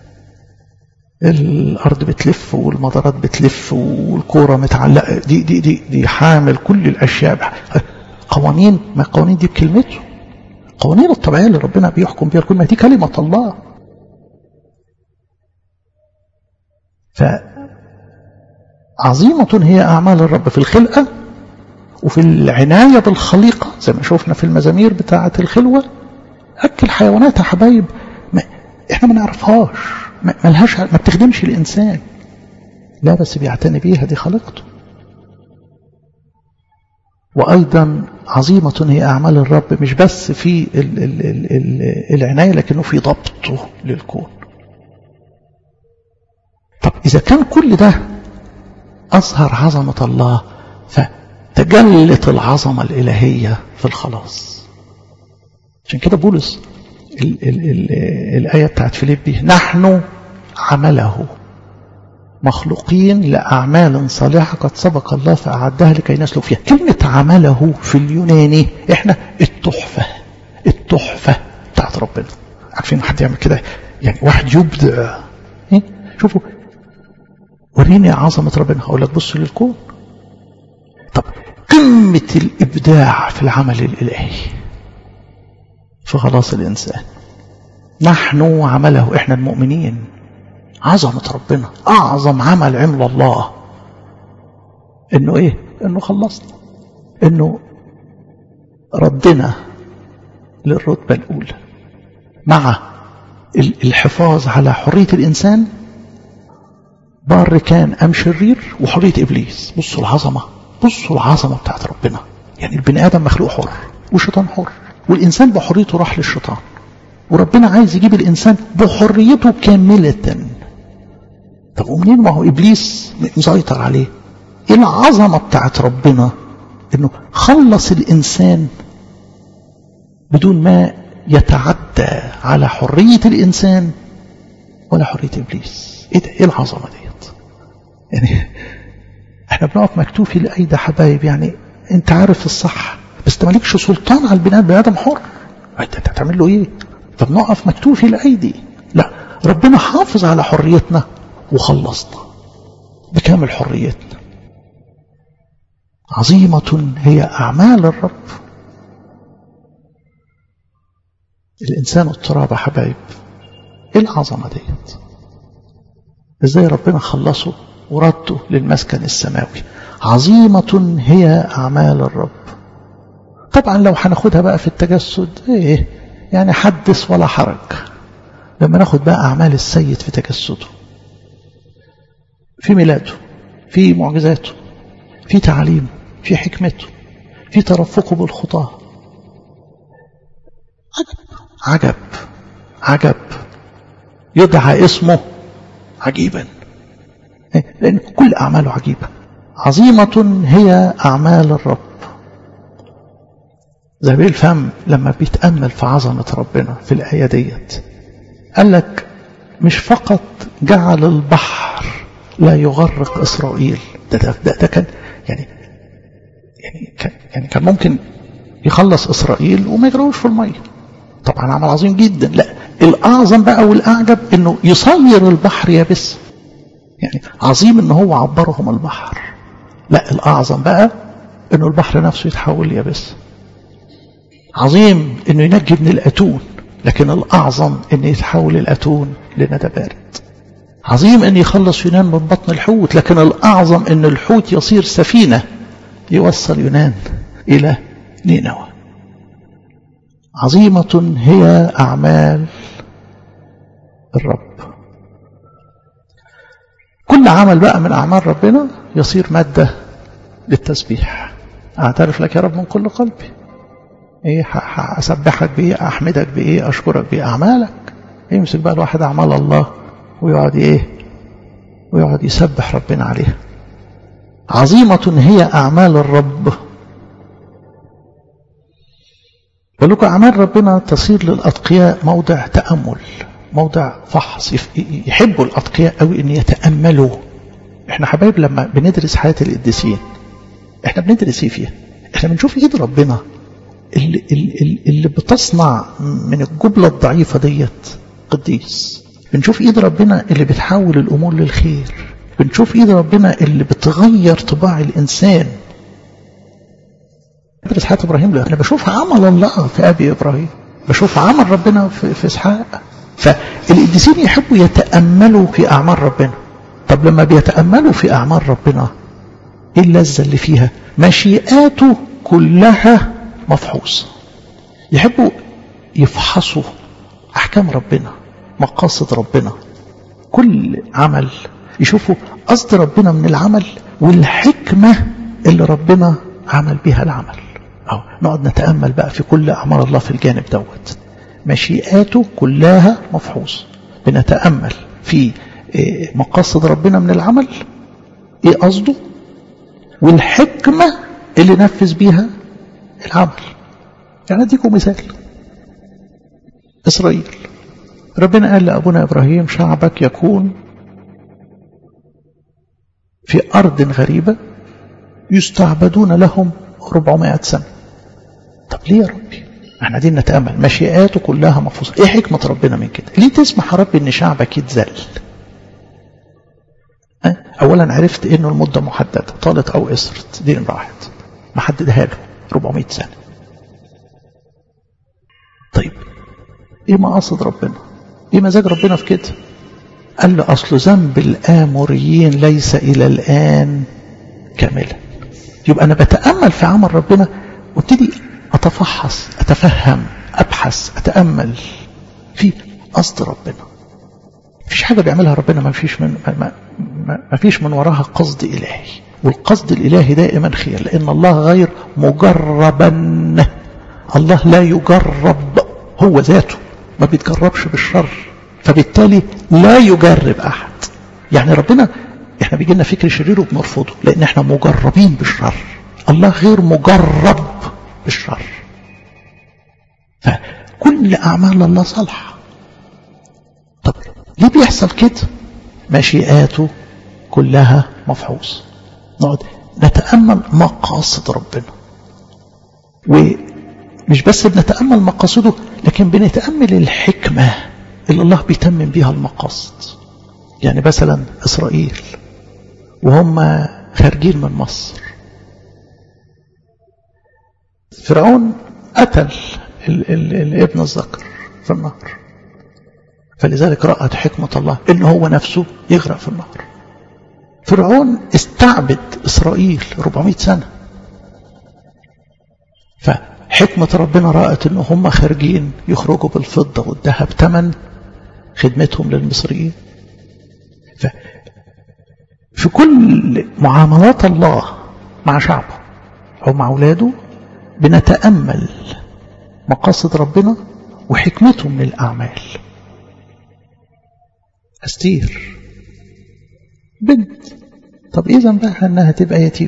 الأرض بتلف والمدارات بتلف والكورة متعلقة دي, دي, دي, دي حامل كل الأشياء قوانين ما القوانين دي بكلمته القوانين الطبيعية اللي ربنا بيحكم بيها الكل ما دي كلمة الله فعظيمة هي أعمال الرب في الخلقة وفي العناية بالخليقة زي ما شوفنا في المزامير بتاعة الخلوة أكل حيوانات يا حبايب ما احنا ما نعرفهاش ما ملهاش ما بتخدمش الإنسان لا بس بيعتني بيها دي خليقته وأيضا عظيمة هي أعمال الرب مش بس في ال ال ال ال العناية لكنه في ضبطه للكون طب إذا كان كل ده أظهر عظمة الله فتجلت العظمة الإلهية في الخلاص عشان كده بولس ال ال ال الآية بتاعت فيليبي نحن عمله مخلوقين لأعمال صالحة قد سبق الله فأعدها لكي نسلك فيها كلمة عمله في اليوناني احنا التحفة التحفة بتاعت ربنا عارفين حد يعمل كده يعني واحد يبدع ايه؟ شوفوا وريني عظمة ربنا هقول لك بص للكون طب قمة الإبداع في العمل الإلهي في خلاص الإنسان نحن عمله إحنا المؤمنين عظمة ربنا أعظم عمل عمل الله إنه إيه إنه خلصنا إنه ردنا للرتبة الأولى مع الحفاظ على حرية الإنسان بار كان أم شرير وحرية إبليس بصوا العظمة بصوا العظمة بتاعت ربنا يعني البني آدم مخلوق حر والشيطان حر والإنسان بحريته راح للشيطان وربنا عايز يجيب الإنسان بحريته كاملة طب ومنين ما هو إبليس مسيطر عليه إيه العظمة بتاعت ربنا إنه خلص الإنسان بدون ما يتعدى على حرية الإنسان ولا حرية إبليس إيه ده إيه العظمة ديت يعني احنا بنقف مكتوفي لأيدي حبايب يعني انت عارف الصح بس انت مالكش سلطان على البني ادم ادم حر انت هتعمل له ايه فبنقف مكتوفي الايدي لا ربنا حافظ على حريتنا وخلصنا بكامل حريتنا عظيمة هي أعمال الرب الإنسان التراب يا حبايب إيه العظمة ديت إزاي ربنا خلصه ورده للمسكن السماوي عظيمة هي أعمال الرب طبعا لو هناخدها بقى في التجسد ايه يعني حدث ولا حرج لما ناخد بقى أعمال السيد في تجسده في ميلاده في معجزاته في تعليمه في حكمته في ترفقه بالخطاة عجب عجب عجب يدعى اسمه عجيبا لأن كل أعماله عجيبة عظيمة هي أعمال الرب زبيل الفم لما بيتأمل في عظمة ربنا في الآية ديت قال لك مش فقط جعل البحر لا يغرق إسرائيل ده, ده, ده, ده كان يعني يعني كان, يعني كان ممكن يخلص إسرائيل وما يجروش في المية طبعا عمل عظيم جدا لا الأعظم بقى والأعجب إنه يصير البحر يابس يعني عظيم إن هو عبرهم البحر لا الأعظم بقى إنه البحر نفسه يتحول يابس عظيم إنه ينجي من الأتون لكن الأعظم إنه يتحول الأتون لندى بارد عظيم أن يخلص يونان من بطن الحوت لكن الأعظم أن الحوت يصير سفينة يوصل يونان إلى نينوى عظيمة هي أعمال الرب كل عمل بقى من أعمال ربنا يصير مادة للتسبيح أعترف لك يا رب من كل قلبي إيه أسبحك بإيه أحمدك بإيه أشكرك بإيه أعمالك يمسك بقى الواحد أعمال الله ويقعد إيه ويقعد يسبح ربنا عليها عظيمة هي أعمال الرب لكم أعمال ربنا تصير للأتقياء موضع تأمل موضع فحص يحبوا الأتقياء قوي أن يتأملوا احنا حبايب لما بندرس حياة القديسين احنا بندرس ايه فيها احنا بنشوف ايد ربنا اللي, اللي, اللي بتصنع من الجبلة الضعيفة ديت قديس بنشوف ايد ربنا اللي بتحول الامور للخير بنشوف ايد ربنا اللي بتغير طباع الانسان بدرس حياة ابراهيم انا بشوف عمل الله في ابي ابراهيم بشوف عمل ربنا في, في اسحاق فالقديسين يحبوا يتاملوا في اعمال ربنا طب لما بيتاملوا في اعمال ربنا ايه اللذه اللي فيها مشيئاته كلها مفحوصه يحبوا يفحصوا احكام ربنا مقاصد ربنا كل عمل يشوفوا قصد ربنا من العمل والحكمة اللي ربنا عمل بها العمل أو نقعد نتأمل بقى في كل أعمال الله في الجانب دوت مشيئاته كلها مفحوصة بنتأمل في مقاصد ربنا من العمل ايه قصده والحكمة اللي نفذ بيها العمل يعني اديكم مثال إسرائيل ربنا قال لأبونا إبراهيم شعبك يكون في أرض غريبة يستعبدون لهم 400 سنة طب ليه يا ربي احنا دي نتأمل مشيئاته كلها مفروضة ايه حكمة ربنا من كده ليه تسمح يا ربي ان شعبك يتذل أه؟ اولا عرفت انه المدة محددة طالت او قصرت دي نمرة واحد محددها له 400 سنة طيب ايه مقاصد ربنا ايه مزاج ربنا في كده قال له اصل ذنب الاموريين ليس الى الان كاملا يبقى انا بتامل في عمل ربنا وابتدي اتفحص اتفهم ابحث اتامل في قصد ربنا مفيش حاجه بيعملها ربنا ما فيش من ما, ما, ما فيش من وراها قصد الهي والقصد الالهي دائما خير لان الله غير مجربا الله لا يجرب هو ذاته ما بيتجربش بالشر فبالتالي لا يجرب أحد يعني ربنا احنا بيجي لنا فكر شرير وبنرفضه لأن احنا مجربين بالشر الله غير مجرب بالشر فكل أعمال الله صالحة طب ليه بيحصل كده مشيئاته كلها مفحوص نقعد نتأمل مقاصد ربنا ومش بس بنتأمل مقاصده لكن بنتأمل الحكمة اللي الله بيتمم بيها المقاصد يعني مثلا إسرائيل وهم خارجين من مصر فرعون قتل ال ال الابن الذكر في النهر فلذلك رأت حكمة الله إن هو نفسه يغرق في النهر فرعون استعبد إسرائيل 400 سنة فحكمة ربنا رأت إن هم خارجين يخرجوا بالفضة والذهب تمن خدمتهم للمصريين ف في كل معاملات الله مع شعبه أو مع أولاده بنتأمل مقاصد ربنا وحكمته من الأعمال أستير بنت طب إيه ذنبها أنها تبقى يتيمة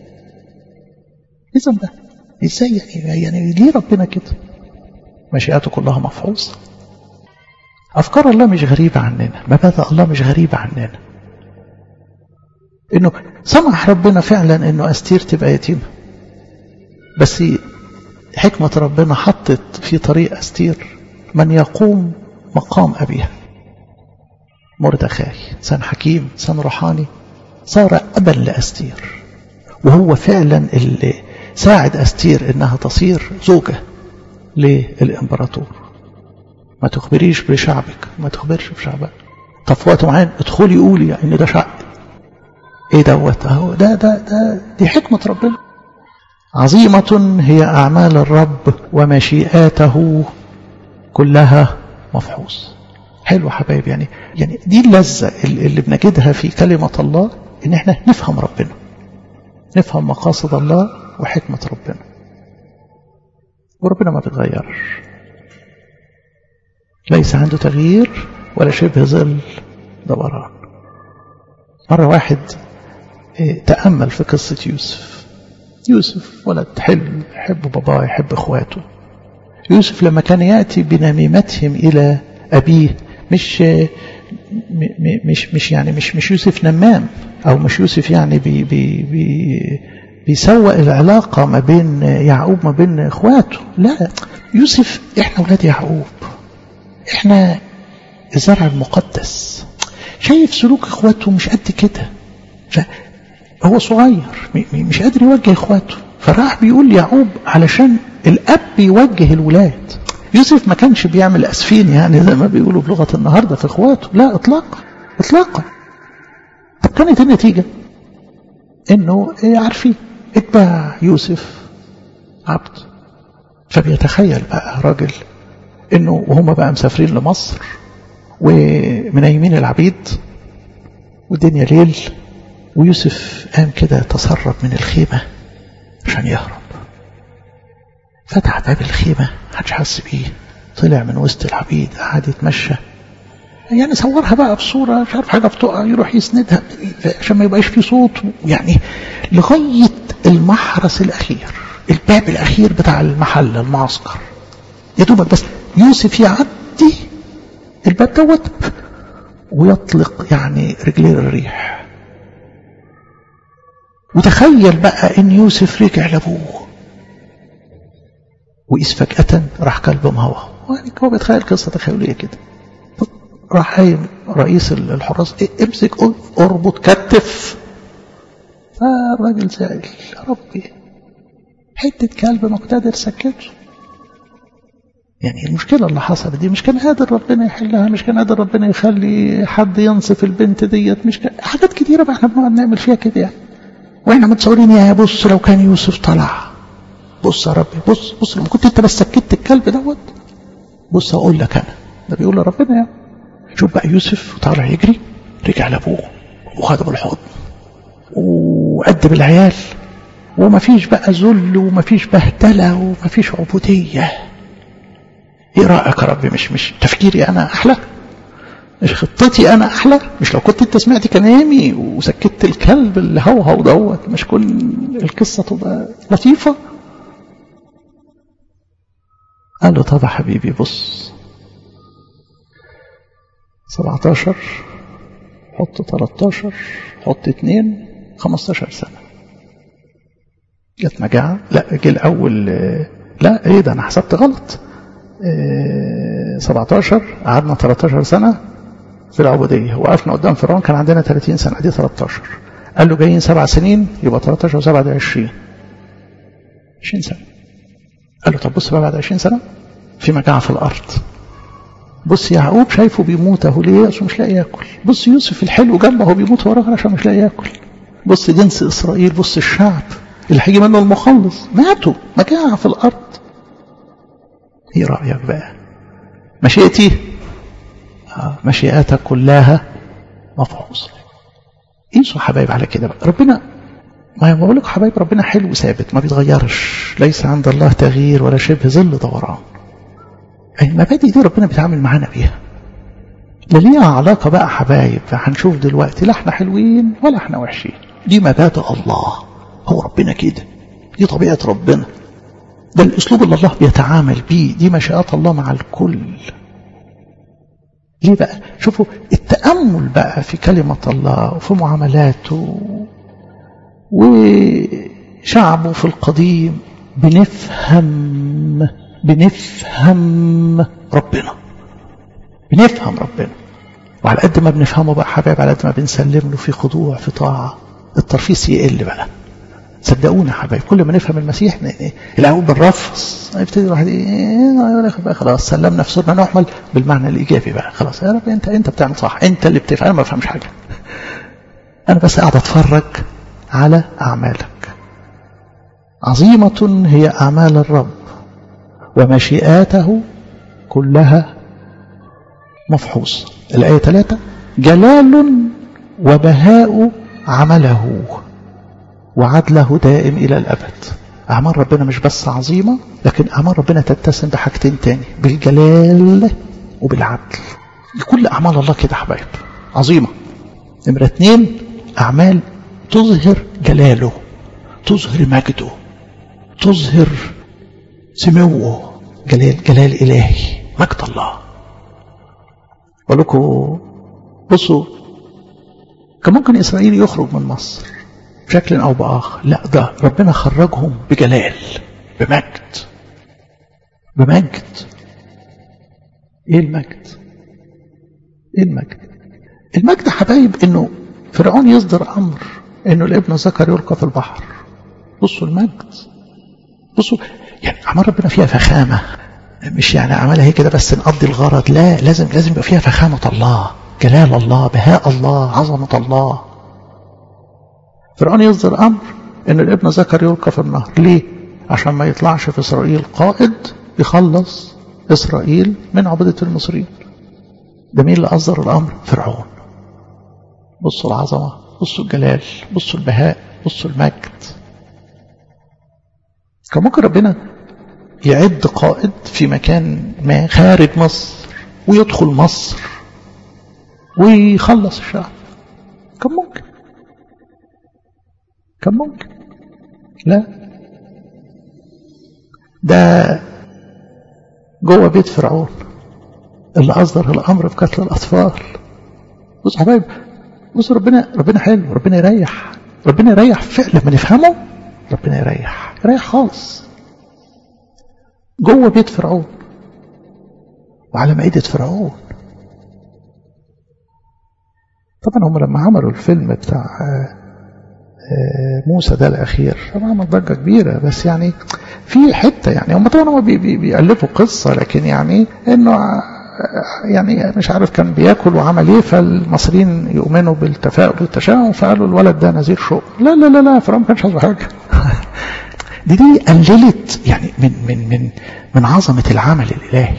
إيه ذنبها إزاي يعني, يعني ليه ربنا كده مشيئته كلها مفحوصة أفكار الله مش غريبة عننا مبادئ الله مش غريبة عننا إنه سمح ربنا فعلا إنه أستير تبقى يتيمة بس حكمة ربنا حطت في طريق أستير من يقوم مقام أبيها مردخاي إنسان حكيم إنسان روحاني صار أبا لأستير وهو فعلا اللي ساعد أستير إنها تصير زوجة للإمبراطور ما تخبريش بشعبك ما تخبرش بشعبك طب في وقت معين ادخلي قولي ان ده شعب ايه دوت اهو ده ده ده دي حكمة ربنا عظيمة هي أعمال الرب ومشيئاته كلها مفحوص حلو حبايب يعني يعني دي اللذة اللي بنجدها في كلمة الله ان احنا نفهم ربنا نفهم مقاصد الله وحكمة ربنا وربنا ما بيتغيرش ليس عنده تغيير ولا شبه ظل دوران مرة واحد تأمل في قصة يوسف يوسف ولد حلو يحب باباه يحب اخواته يوسف لما كان يأتي بنميمتهم إلى أبيه مش مش مش يعني مش مش يوسف نمام أو مش يوسف يعني بي بي بي بيسوق العلاقة ما بين يعقوب ما بين إخواته لا يوسف إحنا أولاد يعقوب إحنا الزرع المقدس شايف سلوك إخواته مش قد كده فهو صغير مش قادر يوجه إخواته فراح بيقول يعقوب علشان الأب يوجه الولاد يوسف ما كانش بيعمل أسفين يعني زي ما بيقولوا بلغة النهاردة في إخواته لا إطلاقا إطلاقا طب كانت النتيجة إنه إيه عارفين اتباع يوسف عبد فبيتخيل بقى راجل إنه وهم بقى مسافرين لمصر ومنيمين العبيد والدنيا ليل ويوسف قام كده تسرب من الخيمة عشان يهرب فتح باب الخيمة محدش حس بيه طلع من وسط العبيد قعد يتمشى يعني صورها بقى بصورة مش عارف حاجة بتقع يروح يسندها عشان ما يبقاش في صوت يعني لغاية المحرس الأخير الباب الأخير بتاع المحل المعسكر يا دوبك بس يوسف يعدي الباب دوت ويطلق يعني رجليه الريح وتخيل بقى ان يوسف رجع لابوه وإذ فجأة راح كلب مهوى يعني هو بيتخيل قصة تخيلية كده راح قايم رئيس الحراس إيه امسك اربط كتف فالراجل زعل يا ربي حتة كلب مقتدر سكته يعني المشكلة اللي حصلت دي مش كان قادر ربنا يحلها مش كان قادر ربنا يخلي حد ينصف البنت ديت مش كان حاجات كتيرة بقى احنا بنقعد نعمل فيها كده يعني واحنا متصورين يا بص لو كان يوسف طلع بص يا ربي بص بص لما كنت انت بس سكت الكلب دوت بص اقول لك انا ده بيقول لربنا يعني شوف بقى يوسف طالع يجري رجع لابوه وخده بالحضن وأدب العيال ومفيش بقى ذل ومفيش بهدلة ومفيش عبودية ايه رأيك يا ربي مش مش تفكيري انا احلى مش خطتي انا احلى مش لو كنت انت سمعت كلامي وسكت الكلب اللي هوهو دوت مش كل القصة تبقى لطيفة قال له طب يا حبيبي بص 17 حط 13 حط 2 15 سنة جت مجاعة لا جه الأول لا ايه ده أنا حسبت غلط 17 قعدنا 13 سنة في العبودية وقفنا قدام فرعون كان عندنا 30 سنة دي 13 قال له جايين سبع سنين يبقى 13 و7 ده 20 20 سنة قال له طب بص بقى بعد 20 سنة في مجاعة في الأرض بص يعقوب شايفه بيموت اهو ليه عشان مش لاقي ياكل بص يوسف الحلو جنبه هو بيموت وراه عشان مش لاقي ياكل بص جنس اسرائيل بص الشعب اللي هيجي منه المخلص ماتوا مجاعة في الارض ايه رايك بقى مشيئتي آه مشيئتك كلها مفعوصة قيسوا حبايب على كده بقى ربنا ما بقول لكم حبايب ربنا حلو ثابت ما بيتغيرش ليس عند الله تغيير ولا شبه ظل دوران المبادئ دي ربنا بيتعامل معانا بيها لا ليها علاقة بقى حبايب هنشوف دلوقتي لا احنا حلوين ولا احنا وحشين دي مبادئ الله هو ربنا كده دي طبيعة ربنا ده الاسلوب اللي الله بيتعامل بيه دي مشيئات الله مع الكل ليه بقى شوفوا التأمل بقى في كلمة الله وفي معاملاته وشعبه في القديم بنفهم بنفهم ربنا بنفهم ربنا وعلى قد ما بنفهمه بقى حبايب على قد ما بنسلم له في خضوع في طاعة الترفيس يقل بقى صدقونا حبايب كل ما نفهم المسيح الاول بنرفص يبتدي الواحد ايه بقى خلاص سلمنا في صورنا نحمل بالمعنى الايجابي بقى خلاص يا رب انت انت بتعمل صح انت اللي بتفهم انا ما بفهمش حاجه انا بس قاعد اتفرج على اعمالك عظيمه هي اعمال الرب ومشيئاته كلها مفحوص الآية ثلاثة جلال وبهاء عمله وعدله دائم إلى الأبد أعمال ربنا مش بس عظيمة لكن أعمال ربنا تتسم بحاجتين تاني بالجلال وبالعدل كل أعمال الله كده حبايب عظيمة نمرة اتنين أعمال تظهر جلاله تظهر مجده تظهر سموه جلال جلال إلهي مجد الله ولكم بصوا كان ممكن إسرائيل يخرج من مصر بشكل أو بآخر لا ده ربنا خرجهم بجلال بمجد بمجد ايه المجد ايه المجد المجد حبايب انه فرعون يصدر امر انه الابن ذكر يلقى في البحر بصوا المجد بصوا يعني اعمال ربنا فيها فخامه مش يعني عملها هي كده بس نقضي الغرض لا لازم لازم يبقى فيها فخامه الله جلال الله بهاء الله عظمه الله فرعون يصدر امر ان الابن ذكر يلقى في النهر ليه عشان ما يطلعش في اسرائيل قائد يخلص اسرائيل من عبده المصريين ده مين اللي اصدر الامر فرعون بصوا العظمه بصوا الجلال بصوا البهاء بصوا المجد كان ممكن ربنا يعد قائد في مكان ما خارج مصر ويدخل مصر ويخلص الشعب كان ممكن كان ممكن لا ده جوه بيت فرعون اللي أصدر الأمر في قتل الأطفال بص حبايب بص ربنا ربنا حلو ربنا يريح ربنا يريح فعلا لما نفهمه ربنا يريح يريح خالص جوه بيت فرعون وعلى مائدة فرعون طبعا هم لما عملوا الفيلم بتاع موسى ده الأخير طبعا عمل ضجة كبيرة بس يعني في حتة يعني هم طبعا هم بي بي بيألفوا قصة لكن يعني إنه يعني مش عارف كان بياكل وعمل ايه فالمصريين يؤمنوا بالتفاؤل والتشاؤم فقالوا الولد ده نذير شوق لا لا لا لا فرعون ما كانش عايز حاجه دي دي قللت يعني من من من من عظمه العمل الالهي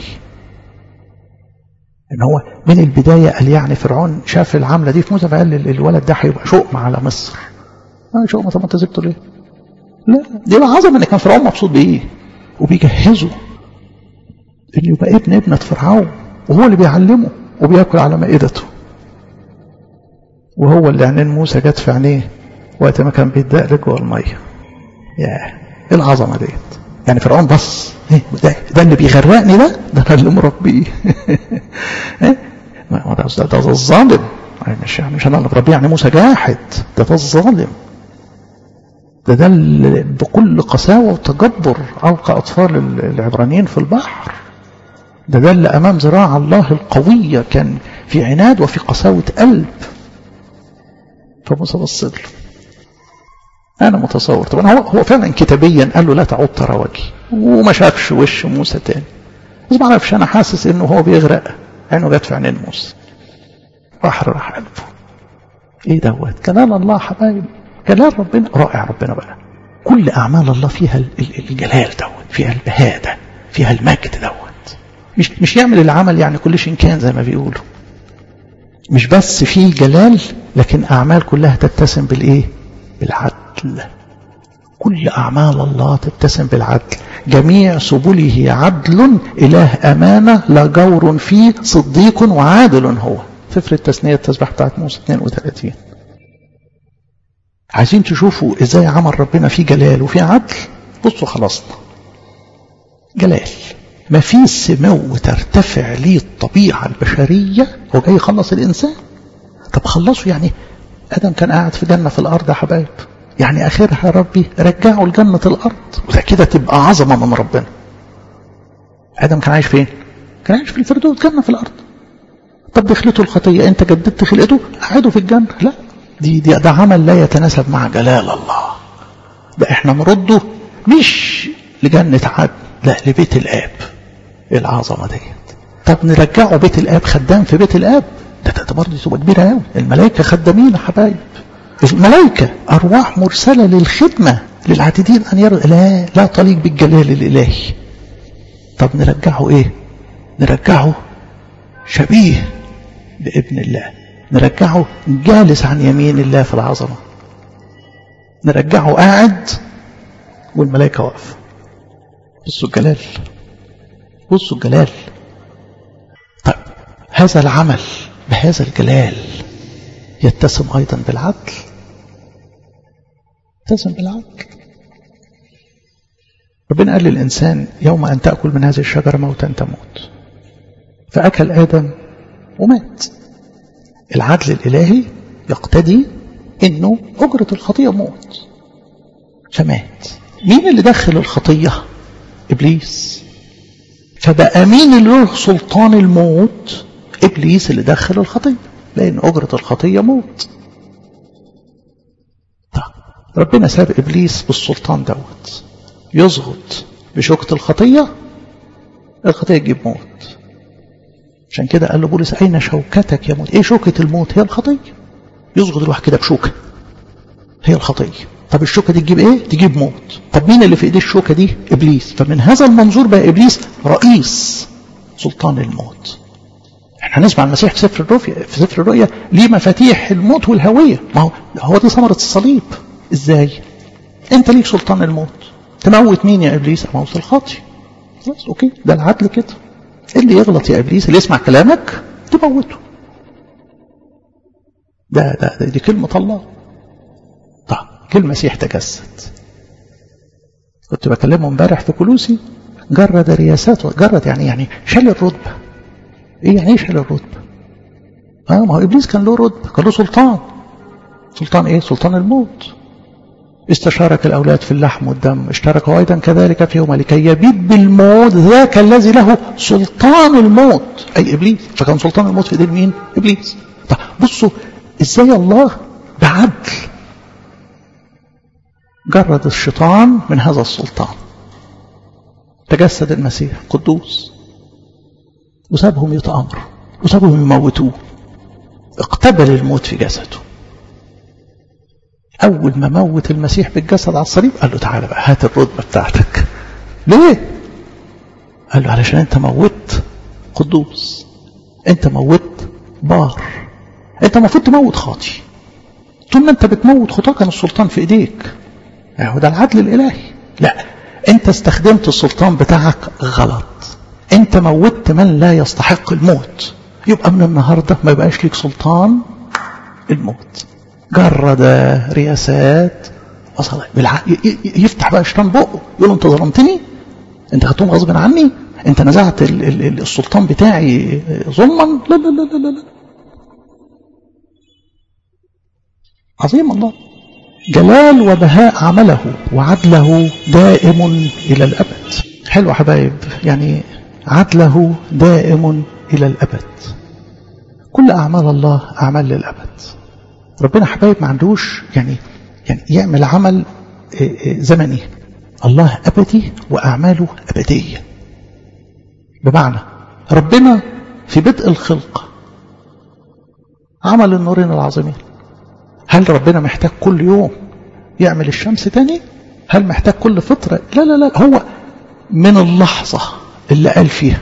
ان هو من البدايه قال يعني فرعون شاف العمله دي في موسى فقال الولد ده هيبقى شؤم على مصر اه شؤم طب انت سبته ليه؟ لا دي العظمه ان كان فرعون مبسوط بايه؟ وبيجهزه انه يبقى ابن ابنه فرعون وهو اللي بيعلمه وبياكل على مائدته وهو اللي عينين موسى جت في عينيه وقت ما كان بيتدقلق جوه الميه ياه ايه العظمه ديت يعني فرعون بص إيه ده, ده اللي بيغرقني ده ده انا اللي مربيه إيه؟ ده, ده, ده الظالم مش مش انا اللي مربيه يعني موسى جاحد ده ده الظالم ده ده اللي بكل قساوه وتجبر القى اطفال العبرانيين في البحر ده دل أمام ذراع الله القوية كان في عناد وفي قساوة قلب فموسى بص له أنا متصور طبعا هو هو فعلا كتابيا قال له لا تعود ترى وجهي وما شافش وش موسى تاني بس ما اعرفش أنا حاسس إنه هو بيغرق عينه جت في عينين موسى راح راح قلبه إيه دوت كلام الله حبايبي كلام ربنا رائع ربنا بقى كل أعمال الله فيها الجلال دوت فيها البهاء ده فيها المجد دوت مش مش يعمل العمل يعني كل شيء كان زي ما بيقولوا مش بس في جلال لكن أعمال كلها تتسم بالإيه بالعدل كل أعمال الله تتسم بالعدل جميع سبله عدل إله أمانة لا جور فيه صديق وعادل هو سفر التثنية التسبيح بتاعت موسى 32 عايزين تشوفوا ازاي عمل ربنا فيه جلال وفيه عدل بصوا خلصنا جلال ما في سمو ترتفع ليه الطبيعة البشرية هو جاي يخلص الإنسان طب خلصوا يعني آدم كان قاعد في جنة في الأرض يا حبايب يعني آخرها يا ربي رجعوا لجنة الأرض وده كده تبقى عظمة من ربنا آدم كان عايش فين؟ كان عايش في الفردوس جنة في الأرض طب دخلته الخطية أنت جددت خلقته قعدوا في الجنة لا دي, دي ده عمل لا يتناسب مع جلال الله ده احنا نرده مش لجنة عدن لا لبيت الآب العظمة ديت طب نرجعه بيت الآب خدام في بيت الآب ده ده برضه تبقى كبيرة قوي الملائكة خدامين يا حبايب الملائكة أرواح مرسلة للخدمة للعاتدين أن يروا لا لا تليق بالجلال الإلهي طب نرجعه إيه نرجعه شبيه بابن الله نرجعه جالس عن يمين الله في العظمة نرجعه قاعد والملائكة واقفة بصوا الجلال بصوا الجلال طيب هذا العمل بهذا الجلال يتسم أيضا بالعدل يتسم بالعدل ربنا قال للإنسان يوم أن تأكل من هذه الشجرة موتا تموت فأكل آدم ومات العدل الإلهي يقتدي أنه أجرة الخطية موت فمات مين اللي دخل الخطية إبليس فبقى مين اللي له سلطان الموت إبليس اللي دخل الخطية لأن أجرة الخطية موت طيب ربنا ساب إبليس بالسلطان دوت يزغط بشوكة الخطية الخطية تجيب موت عشان كده قال له بولس أين شوكتك يا موت إيه شوكة الموت هي الخطية يزغط الواحد كده بشوكة هي الخطية طب الشوكة دي تجيب إيه تجيب موت طب مين اللي في إيديه الشوكة دي إبليس فمن هذا المنظور بقى إبليس رئيس سلطان الموت احنا هنسمع المسيح في سفر الرؤيا في سفر الرؤيا ليه مفاتيح الموت والهوية ما هو هو دي ثمرة الصليب ازاي انت ليك سلطان الموت تموت مين يا ابليس اموت الخاطي خلاص اوكي ده العدل كده اللي يغلط يا ابليس اللي يسمع كلامك تموته ده ده, ده دي كلمة الله طيب كلمة المسيح تجسد كنت بكلمه امبارح في كلوسي جرد رياساته جرد يعني يعني شال الرتبة ايه يعني ايه شال الرتبة اه ما هو ابليس كان له رتبة كان له سلطان سلطان ايه سلطان الموت استشارك الأولاد في اللحم والدم اشتركوا أيضا كذلك فيهما لكي يبيد بالموت ذاك الذي له سلطان الموت أي إبليس فكان سلطان الموت في ايدين مين إبليس طب بصوا إزاي الله بعدل جرد الشيطان من هذا السلطان تجسد المسيح قدوس وسابهم يتأمروا وسابهم يموتوه اقتبل الموت في جسده أول ما موت المسيح بالجسد على الصليب قال له تعالى بقى هات الرتبة بتاعتك ليه؟ قال له علشان أنت موت قدوس أنت موت بار أنت المفروض تموت خاطي طول ما أنت بتموت خطاك كان السلطان في إيديك هو ده العدل الإلهي لا أنت استخدمت السلطان بتاعك غلط أنت موتت من لا يستحق الموت يبقى من النهاردة ما يبقاش ليك سلطان الموت جرد رياسات وصل بالع... يفتح بقى الشيطان بقه يقول له انت ظلمتني انت خدتهم غصب عني انت نزعت ال... ال... السلطان بتاعي ظلما لا لا لا لا لا عظيم الله جلال وبهاء عمله وعدله دائم إلى الأبد حلو يا حبايب يعني عدله دائم إلى الأبد كل أعمال الله أعمال للأبد ربنا حبايب ما عندوش يعني يعني يعمل عمل زمني الله أبدي وأعماله أبدية بمعنى ربنا في بدء الخلق عمل النورين العظيمين هل ربنا محتاج كل يوم يعمل الشمس تاني هل محتاج كل فترة لا لا لا هو من اللحظة اللي قال فيها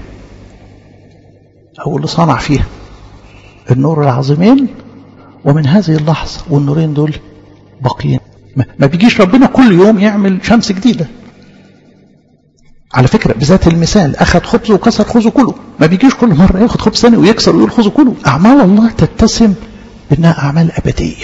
أو اللي صنع فيها النور العظيمين ومن هذه اللحظة والنورين دول باقيين ما بيجيش ربنا كل يوم يعمل شمس جديدة على فكرة بذات المثال أخذ خبز وكسر خبزه كله ما بيجيش كل مرة ياخد خبز ثاني ويكسر ويقول خبزه كله أعمال الله تتسم بأنها أعمال أبدية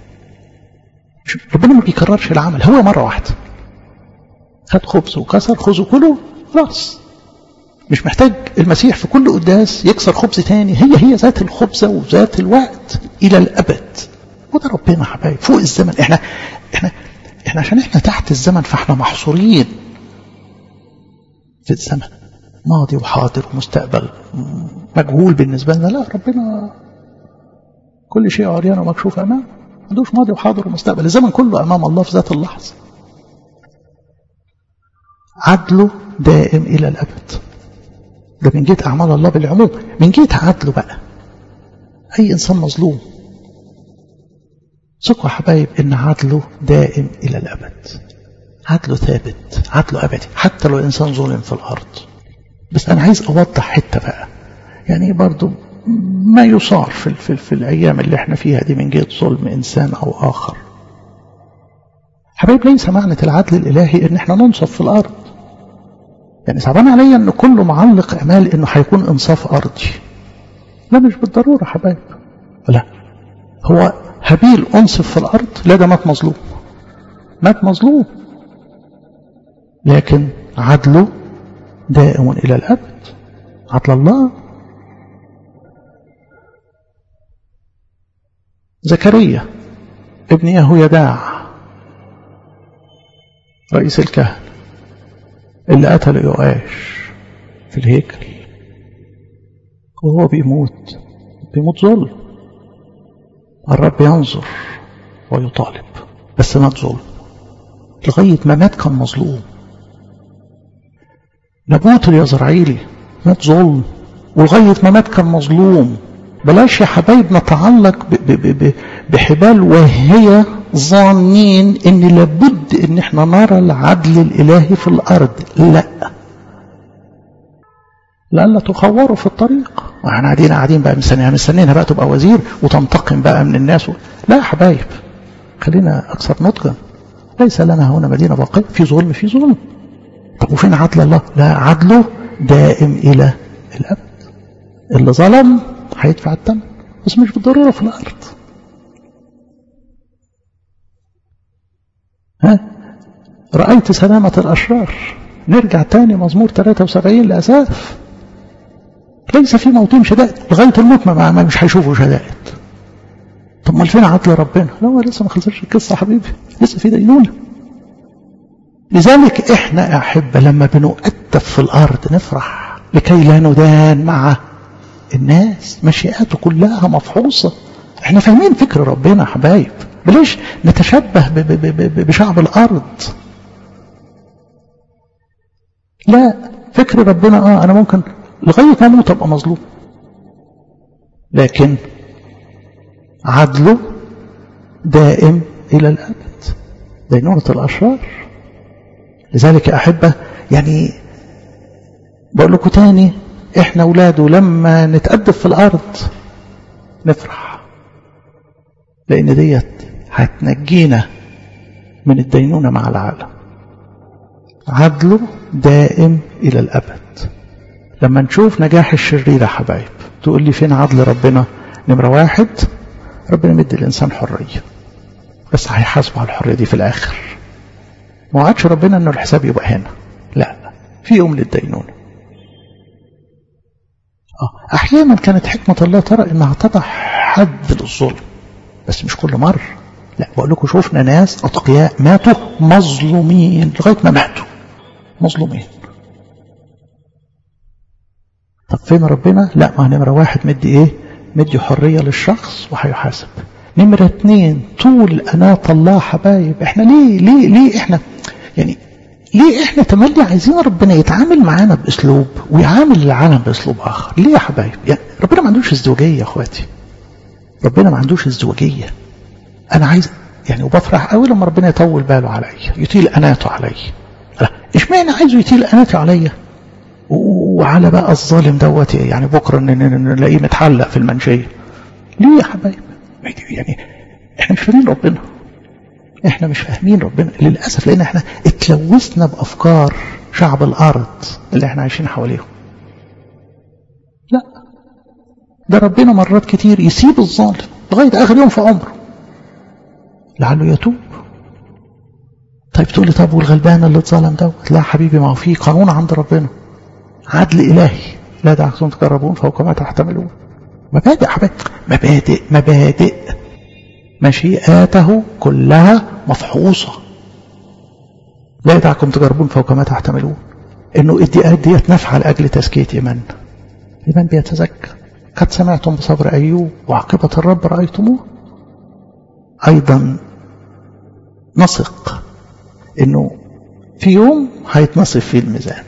ربنا ما بيكررش العمل هو مرة واحدة خد خبز وكسر خبزه كله خلاص مش محتاج المسيح في كل قداس يكسر خبز تاني هي هي ذات الخبزة وذات الوقت إلى الأبد وده ربنا حبايب فوق الزمن احنا احنا احنا عشان احنا تحت الزمن فاحنا محصورين في الزمن ماضي وحاضر ومستقبل مجهول بالنسبة لنا لا ربنا كل شيء عريان ومكشوف أمام ما عندوش ماضي وحاضر ومستقبل الزمن كله أمام الله في ذات اللحظة عدله دائم إلى الأبد ده من جهة أعمال الله بالعموم من جهة عدله بقى أي إنسان مظلوم ثقوا حبايب إن عدله دائم إلى الأبد عدله ثابت عدله أبدي حتى لو إنسان ظلم في الأرض بس أنا عايز أوضح حتة بقى يعني برضو ما يصار في, في, في الأيام اللي احنا فيها دي من جهة ظلم إنسان أو آخر حبايب ليس معنى العدل الإلهي إن احنا ننصف في الأرض يعني صعبان عليا إن كله معلق أمال إنه هيكون إنصاف أرضي لا مش بالضرورة حبايب لا هو هابيل أنصف في الأرض لا ده مات مظلوم مات مظلوم لكن عدله دائم إلى الأبد عدل الله زكريا ابن يهويداع رئيس الكهنة اللي قتل يؤاش في الهيكل وهو بيموت بيموت ظلم الرب ينظر ويطالب بس مات ظلم لغاية ما مات كان مظلوم نبوت اليزرعيلي مات ظلم ولغاية ما مات كان مظلوم بلاش يا حبايب نتعلق ب ب ب بحبال وهي ظانين ان لابد ان احنا نرى العدل الالهي في الارض لا لألا تخوروا في الطريق واحنا قاعدين قاعدين بقى مستنيها مستنينها بقى تبقى وزير وتنتقم بقى من الناس و... لا يا حبايب خلينا اكثر نضجا ليس لنا هنا مدينه باقيه في ظلم في ظلم طب وفين عدل الله لا عدله دائم الى الابد اللي ظلم هيدفع الثمن بس مش بالضروره في الارض ها رأيت سلامة الأشرار نرجع تاني مزمور 73 لأساف ليس في موطن شدائد لغاية الموت ما مش هيشوفوا شدائد طب ما فين عدل ربنا لا هو لسه ما خلصش القصة حبيبي لسه في دينونة لذلك احنا أحبة لما بنؤدب في الأرض نفرح لكي لا ندان مع الناس مشيئاته كلها مفحوصة احنا فاهمين فكر ربنا حبايب بلاش نتشبه ب ب ب بشعب الأرض لا فكر ربنا اه انا ممكن لغاية ما اموت ابقى مظلوم لكن عدله دائم الى الابد دينونة الاشرار لذلك يا احبة يعني بقول لكم تاني احنا اولاده لما نتأدب في الارض نفرح لان ديت هتنجينا من الدينونة مع العالم عدله دائم إلى الأبد لما نشوف نجاح الشرير يا حبايب تقول لي فين عدل ربنا نمرة واحد ربنا مدي الإنسان حرية بس هيحاسبه على الحرية دي في الآخر ما وعدش ربنا أنه الحساب يبقى هنا لا في يوم للدينونة آه. أحيانا كانت حكمة الله ترى إنها تضع حد للظلم بس مش كل مرة لا بقول لكم شوفنا ناس أتقياء ماتوا مظلومين لغاية ما ماتوا مظلومين طب فين ربنا لا ما نمرة واحد مدي ايه مدي حرية للشخص وهيحاسب نمرة اتنين طول أناة الله حبايب احنا ليه ليه ليه احنا يعني ليه احنا تملي عايزين ربنا يتعامل معانا باسلوب ويعامل العالم باسلوب اخر ليه يا حبايب يعني ربنا ما عندوش ازدواجيه يا اخواتي ربنا ما عندوش ازدواجيه انا عايز يعني وبفرح قوي لما ربنا يطول باله عليا يطيل اناته عليا اشمعنى عايزه يطيل اناته عليا وعلى بقى الظالم دوت يعني بكره نلاقيه متحلق في المنشيه ليه يا حبايب يعني احنا مش فاهمين ربنا احنا مش فاهمين ربنا للاسف لان احنا اتلوثنا بافكار شعب الارض اللي احنا عايشين حواليهم لا ده ربنا مرات كتير يسيب الظالم لغايه اخر يوم في عمره لعله يتوب طيب تقول لي طب والغلبان اللي اتظلم دوت لا حبيبي ما هو في قانون عند ربنا عدل الهي لا دعكم تقربون فوق ما تحتملون مبادئ حبيبي مبادئ مبادئ مشيئاته كلها مفحوصة لا يدعكم تجربون فوق ما تحتملون انه الدقات ديت نافعة لأجل تزكية إيمان إيمان بيتزكى قد سمعتم بصبر أيوب وعاقبة الرب رأيتموه أيضا نثق انه في يوم هيتنصف فيه الميزان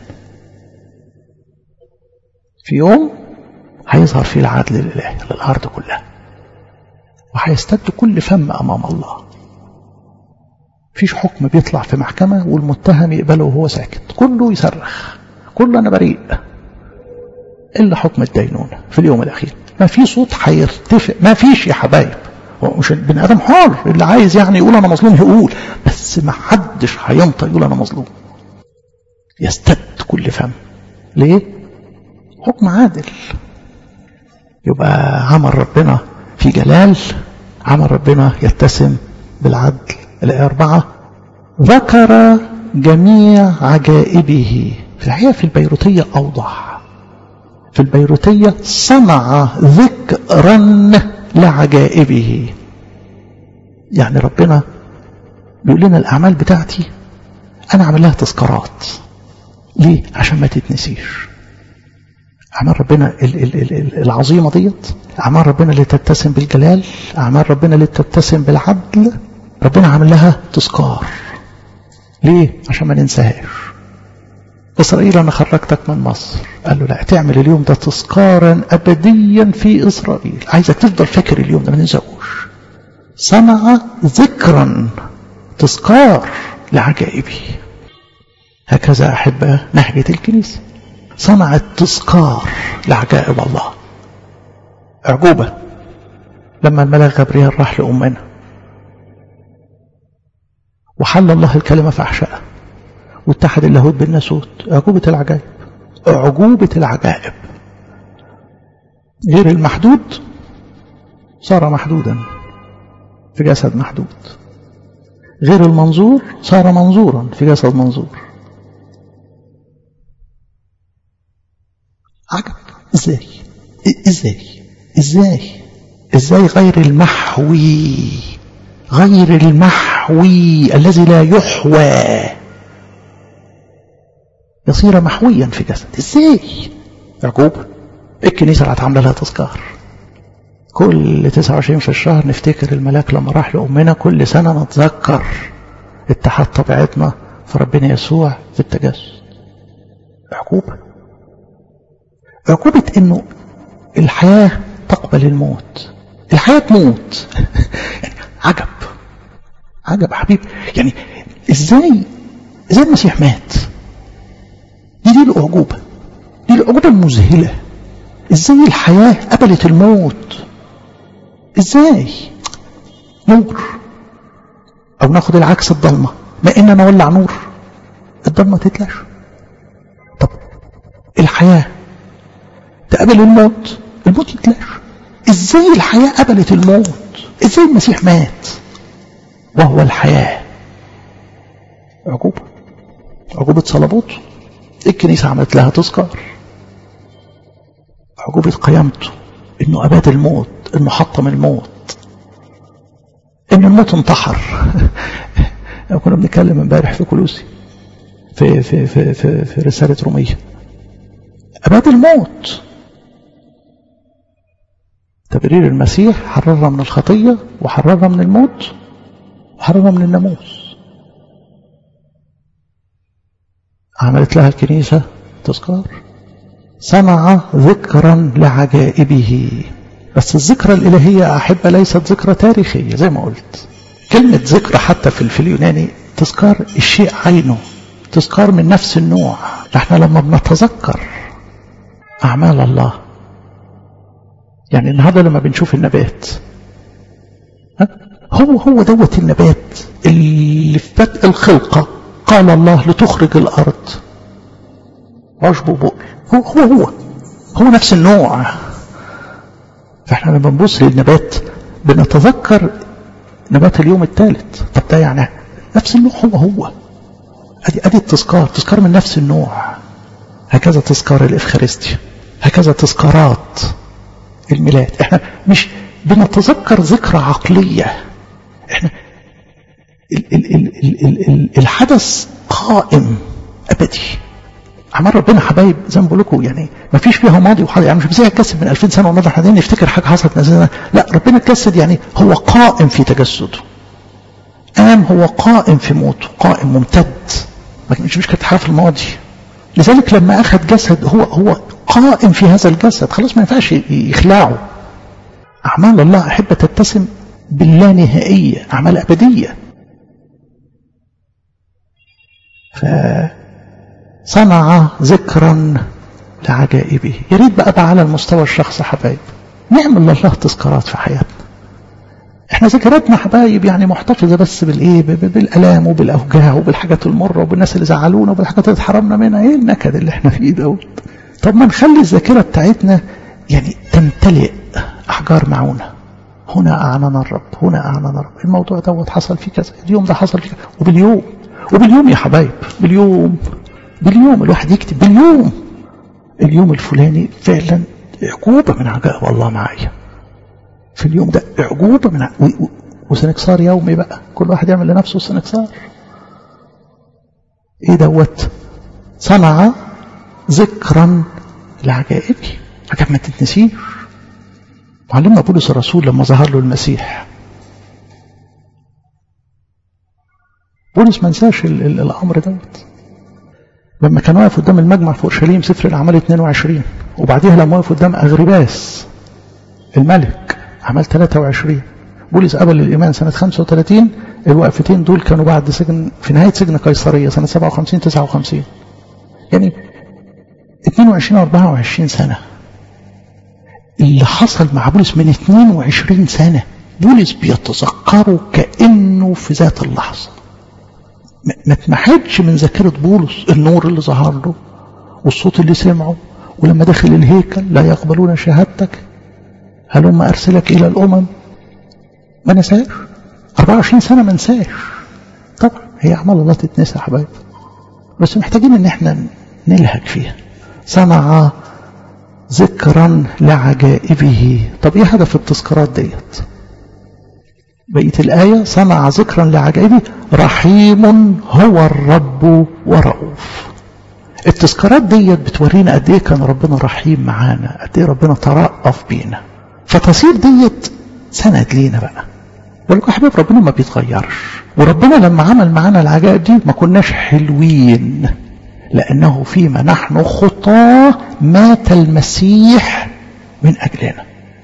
في يوم هيظهر فيه العدل الالهي للارض كلها وهيستد كل فم امام الله فيش حكم بيطلع في محكمه والمتهم يقبله وهو ساكت كله يصرخ كله انا بريء إلا حكم الدينونة في اليوم الأخير ما في صوت هيرتفع ما فيش يا حبايب هو مش البني آدم حر اللي عايز يعني يقول أنا مظلوم يقول بس ما حدش هينطق يقول أنا مظلوم يستد كل فم ليه؟ حكم عادل يبقى عمل ربنا في جلال عمل ربنا يتسم بالعدل الآية أربعة ذكر جميع عجائبه في الحقيقة في البيروتية أوضح في البيروتية صنع ذكرا لعجائبه يعني ربنا بيقول لنا الأعمال بتاعتي أنا عامل لها تذكارات ليه؟ عشان ما تتنسيش أعمال ربنا العظيمة ديت أعمال ربنا اللي تتسم بالجلال أعمال ربنا اللي تتسم بالعدل ربنا عامل لها تذكار ليه؟ عشان ما ننساهاش إسرائيل أنا خرجتك من مصر قال له لا تعمل اليوم ده تذكارا أبديا في إسرائيل عايزك تفضل فاكر اليوم ده ما ننساهوش صنع ذكرا تذكار لعجائبه هكذا أحب نهجة الكنيسة صنعت تذكار لعجائب الله أعجوبة لما الملاك غبريل راح لأمنا وحل الله الكلمة في أحشائها واتحد اللاهوت بالناسوت أعجوبة العجائب أعجوبة العجائب غير المحدود صار محدودا في جسد محدود غير المنظور صار منظورا في جسد منظور عجب ازاي ازاي ازاي ازاي غير المحوي غير المحوي الذي لا يحوى يصير محويا في جسد ازاي يعقوب الكنيسة اللي هتعمل لها تذكار كل 29 في الشهر نفتكر الملاك لما راح لأمنا كل سنة نتذكر اتحاد طبيعتنا في ربنا يسوع في التجسد عقوبة عقوبة انه الحياة تقبل الموت الحياة تموت يعني عجب عجب حبيبي يعني ازاي ازاي المسيح مات دي دي الأعجوبة دي الأعجوبة المذهلة ازاي الحياة قبلت الموت ازاي نور او ناخد العكس الضلمة ما ان انا اولع نور الضلمة تتلاش طب الحياة تقبل الموت الموت يتلاش ازاي الحياة قبلت الموت ازاي المسيح مات وهو الحياة عقوبة عقوبة صلبوت الكنيسة عملت لها تذكار عقوبة قيامته انه اباد الموت انه حطم الموت ان الموت انتحر كنا بنتكلم امبارح في كلوسي في في في في, في رسالة رومية اباد الموت تبرير المسيح حررنا من الخطية وحررنا من الموت وحررنا من الناموس عملت لها الكنيسة تذكار صنع ذكرا لعجائبه بس الذكرى الإلهية أحبة ليست ذكرى تاريخية زي ما قلت كلمة ذكرى حتى في, في اليوناني تذكار الشيء عينه تذكار من نفس النوع احنا لما بنتذكر أعمال الله يعني النهارده لما بنشوف النبات هو هو دوت النبات اللي في بدء الخلقة قال الله لتخرج الأرض عشب بقل هو هو هو هو نفس النوع فاحنا لما بنبص للنبات بنتذكر نبات اليوم الثالث طب ده يعني نفس النوع هو هو ادي ادي التذكار تذكار من نفس النوع هكذا تذكار الافخارستيا هكذا تذكارات الميلاد احنا مش بنتذكر ذكرى عقلية احنا ال ال ال ال ال ال الحدث قائم ابدي اعمال ربنا حبايب زي ما بقول لكم يعني ما فيش فيها ماضي وحاضر يعني مش زي اتجسد من 2000 سنه ونقدر احنا نفتكر حاجه حصلت نزلنا لا ربنا اتجسد يعني هو قائم في تجسده قام هو قائم في موته قائم ممتد ما كانش مش كانت حاجه في الماضي لذلك لما اخذ جسد هو هو قائم في هذا الجسد خلاص ما ينفعش يخلعه اعمال الله احبه تتسم باللانهائيه اعمال ابديه فصنع ذكرا لعجائبه يا ريت بقى, بقى على المستوى الشخصي حبايب نعمل لله تذكارات في حياتنا احنا ذكرياتنا حبايب يعني محتفظه بس بالايه بالالام وبالاوجاع وبالحاجات المره وبالناس اللي زعلونا وبالحاجات اللي اتحرمنا منها ايه النكد اللي احنا فيه دوت طب ما نخلي الذاكره بتاعتنا يعني تمتلئ احجار معونه هنا اعننا الرب هنا اعننا الرب الموضوع دوت حصل فيه كذا اليوم ده حصل فيه كذا وباليوم وباليوم يا حبايب باليوم باليوم الواحد يكتب باليوم اليوم الفلاني فعلا عقوبه من عجائب الله معايا في اليوم ده عقوبة من وسنكسار يومي بقى كل واحد يعمل لنفسه سنكسار ايه دوت صنع ذكرا لعجائبه حاجات ما تتنسيش معلمنا بولس الرسول لما ظهر له المسيح بولس ما نساش الامر دوت لما كان واقف قدام المجمع في اورشليم سفر الاعمال 22 وبعديها لما وقف قدام اغرباس الملك عمل 23 بولس قبل الإيمان سنة 35 الوقفتين دول كانوا بعد سجن في نهاية سجن قيصرية سنة 57 59 يعني 22 24 سنة اللي حصل مع بولس من 22 سنة بولس بيتذكره كأنه في ذات اللحظة ما تمحدش من ذاكرة بولس النور اللي ظهر له والصوت اللي سمعه ولما دخل الهيكل لا يقبلون شهادتك هلما أرسلك إلى الأمم ما نساش 24 سنة ما نساش طبعا هي أعمال الله تتنسى يا حبايب بس محتاجين إن احنا نلهج فيها صنع ذكرا لعجائبه طب ايه هدف التذكارات ديت بقية الآية صنع ذكرا لعجائبه رحيم هو الرب ورؤوف التذكارات ديت بتورينا قد ايه كان ربنا رحيم معانا قد ايه ربنا ترأف بينا فتصير ديت سند لينا بقى ولكن يا حبيب ربنا ما بيتغيرش وربنا لما عمل معانا العجائب دي ما كناش حلوين لأنه فيما نحن خطاه مات المسيح من أجلنا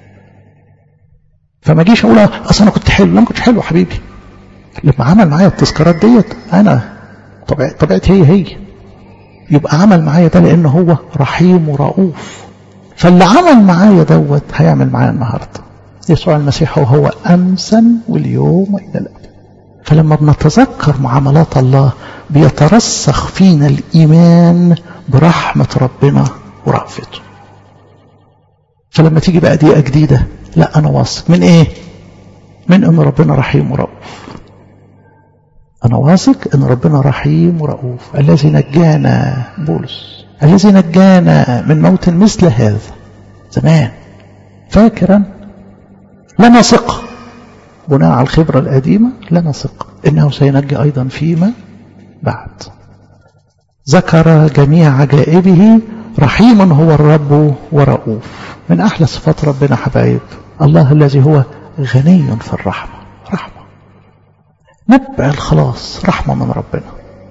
فما جيش أقول أصل أنا كنت حلو لا ما كنتش حلو حبيبي لما عمل معايا التذكارات ديت أنا طبيعتي طبيعتي هي هي يبقى عمل معايا ده لأنه هو رحيم ورؤوف فاللي عمل معايا دوت هيعمل معايا النهارده يسوع المسيح وهو أمسا واليوم وإلى الأبد فلما بنتذكر معاملات الله بيترسخ فينا الإيمان برحمة ربنا ورأفته فلما تيجي بقى دقيقة جديدة لا أنا واثق من إيه؟ من أن ربنا رحيم ورؤوف أنا واثق أن ربنا رحيم ورؤوف الذي نجانا بولس الذي نجانا من موت مثل هذا زمان فاكرا لنا ثقة بناء على الخبرة القديمة لنا ثقة إنه سينجي أيضا فيما بعد ذكر جميع عجائبه رحيم هو الرب ورؤوف من أحلى صفات ربنا حبايب الله الذي هو غني في الرحمة رحمة نبع الخلاص رحمة من ربنا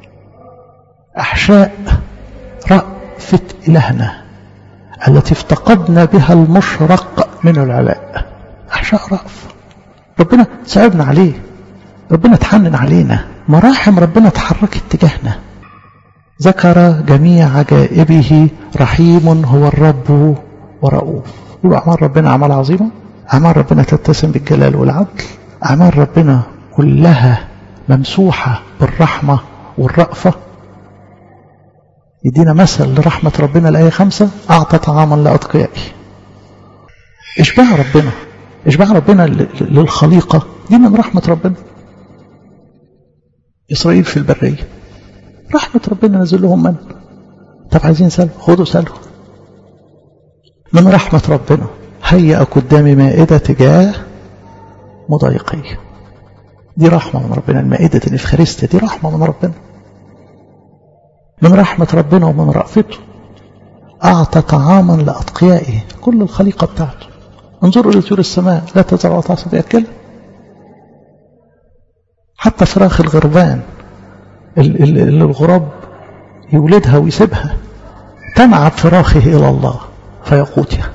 أحشاء رأفة إلهنا التي افتقدنا بها المشرق من العلاء أحشاء رأف ربنا سأبنا عليه ربنا تحنن علينا مراحم ربنا تحركت تجاهنا ذكر جميع عجائبه رحيم هو الرب ورؤوف يبقى أعمال ربنا أعمال عظيمة أعمال ربنا تتسم بالجلال والعدل أعمال ربنا كلها ممسوحة بالرحمة والرأفة يدينا مثل لرحمة ربنا الآية خمسة أعطى طعاما لأتقيائه إشباع ربنا إشباع ربنا للخليقة دي من رحمة ربنا إسرائيل في البرية رحمة ربنا نزل لهم من طب عايزين سلوى خدوا سلوى من رحمة ربنا هيأ قدامي مائدة تجاه مضايقية دي رحمة من ربنا المائدة الإفخارستيا دي رحمة من ربنا من رحمة ربنا ومن رأفته أعطى طعاما لأتقيائه كل الخليقة بتاعته انظروا لطيور السماء لا تزرع وتعصى يأكلها حتى فراخ الغربان اللي الغراب يولدها ويسيبها تنعب فراخه إلى الله فيقوتها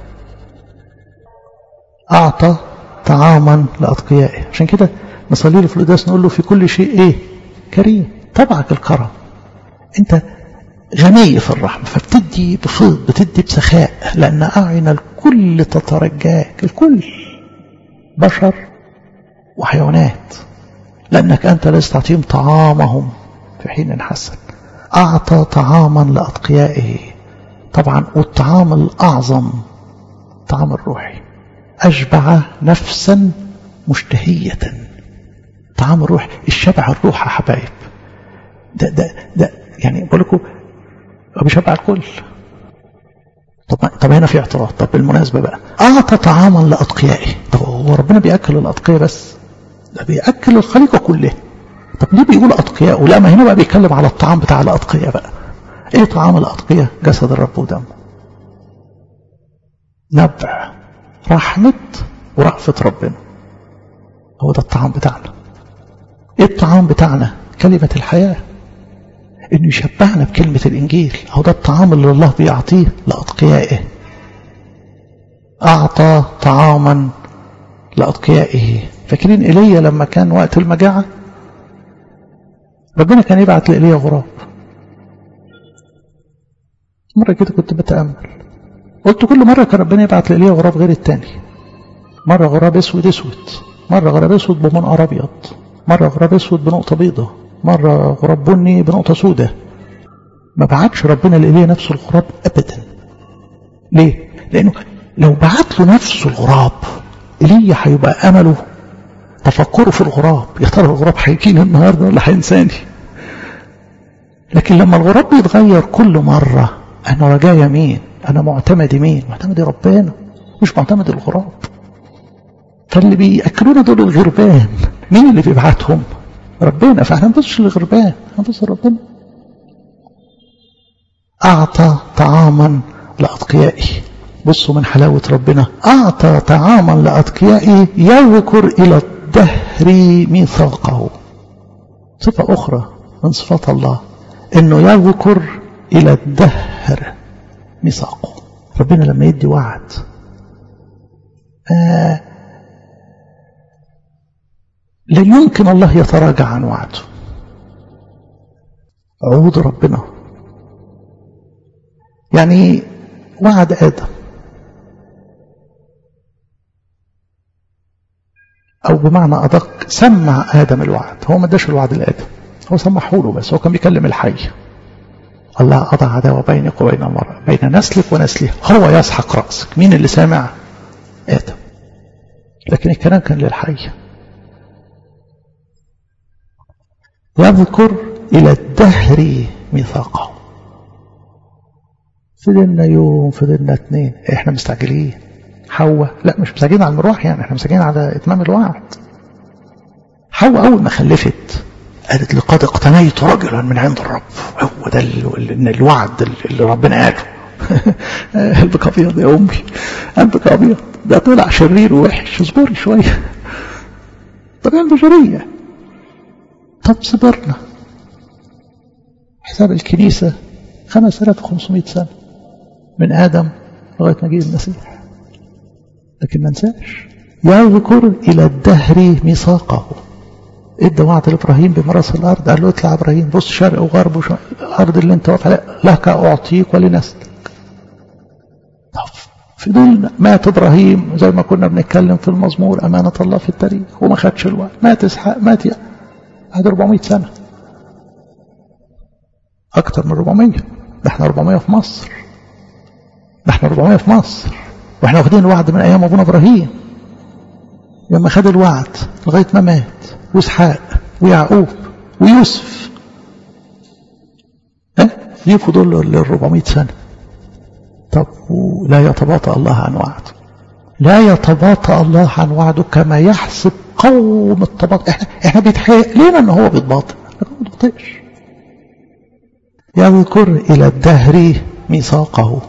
أعطى طعاما لأتقيائه عشان كده نصلي له في القداس نقول له في كل شيء إيه كريم طبعك الكرم أنت غنية في الرحمة فبتدي بفيض بتدي بسخاء لأن أعين الكل تترجاك الكل بشر وحيوانات لأنك أنت لست تعطيهم طعامهم في حين حسن أعطى طعاما لأتقيائه طبعا والطعام الأعظم طعام الروحي أشبع نفسا مشتهية طعام الروح الشبع الروح يا حبايب ده ده ده يعني بقول لكم بيشبع الكل طب طب هنا في اعتراض طب بالمناسبة بقى أعطى طعاما لأتقيائه طب هو ربنا بيأكل الأتقياء بس ده بيأكل الخليقة كلها طب ليه بيقول أتقياء ولا ما هنا بقى بيتكلم على الطعام بتاع الأتقياء بقى ايه طعام الأتقياء جسد الرب ودمه نبع رحمة ورأفة ربنا هو ده الطعام بتاعنا ايه الطعام بتاعنا كلمة الحياة انه يشبعنا بكلمة الانجيل هو ده الطعام اللي الله بيعطيه لأتقيائه أعطى طعاما لأتقيائه فاكرين إيليا لما كان وقت المجاعة ربنا كان يبعت لإيليا غراب مرة كده كنت بتأمل قلت كل مرة كان ربنا يبعت لإيليا غراب غير التاني مرة غراب اسود اسود مرة غراب اسود بمنقر ابيض مرة غراب اسود بنقطة بيضة مرة غراب بني بنقطة سودة ما بعتش ربنا لإيليا نفسه الغراب أبدا ليه؟ لأنه لو بعت له نفسه الغراب إيليا هيبقى أمله تفكره في الغراب يا ترى الغراب هيجيني النهارده ولا هينساني لكن لما الغراب بيتغير كل مرة أنا رجايا مين أنا معتمدي مين معتمدي ربنا مش معتمد الغراب فاللي بيأكلونا دول الغربان مين اللي بيبعتهم ربنا فاحنا نبصش للغربان نبص لربنا أعطى طعاما لأتقيائه بصوا من حلاوة ربنا أعطى طعاما لأتقيائه يذكر إلى الدهر ميثاقه صفة أخرى من صفات الله إنه يذكر إلى الدهر ميثاقه ربنا لما يدي وعد آه لا يمكن الله يتراجع عن وعده عهود ربنا يعني وعد آدم أو بمعنى أدق سمع آدم الوعد هو ما اداش الوعد لآدم هو سمحه له بس هو كان بيكلم الحي الله أضع عداوة بينك وبين المرأة بين نسلك ونسلها هو يسحق رأسك مين اللي سامع آدم لكن الكلام كان للحي يذكر إلى الدهر ميثاقه فضلنا يوم فضلنا اثنين احنا مستعجلين حواء لا مش مستعجلين على المروح يعني احنا مستعجلين على اتمام الوعد حواء اول ما خلفت قالت لقد اقتنيت رجلا من عند الرب هو ده الوعد اللي ربنا قاله قلبك ابيض يا امي قلبك ابيض ده طلع شرير ووحش اصبري شويه طبيعه البشريه طب صبرنا حساب الكنيسه 5500 سنه من ادم لغايه ما جه المسيح لكن ما نساش يذكر الى الدهر ميثاقه ادى وعد لابراهيم بمراس الارض قال له اطلع ابراهيم بص شرق وغرب وشمال الارض اللي انت واقف عليها لك اعطيك ولنسلك طب في دول مات ابراهيم زي ما كنا بنتكلم في المزمور امانه الله في التاريخ وما خدش الوعد مات اسحاق مات بعد 400 سنه اكتر من 400 ده احنا 400 في مصر ده احنا 400 في مصر واحنا واخدين الوعد من ايام ابونا ابراهيم لما خد الوعد لغايه ما مات واسحاق ويعقوب ويوسف ها يفوا دول ال 400 سنه طب لا يتباطأ الله عن وعده لا يتباطأ الله عن وعده كما يحسب قوم التباطؤ احنا احنا بيتحقق لنا ان هو بيتباطئ لكن ما بيتباطئش يذكر الى الدهر ميثاقه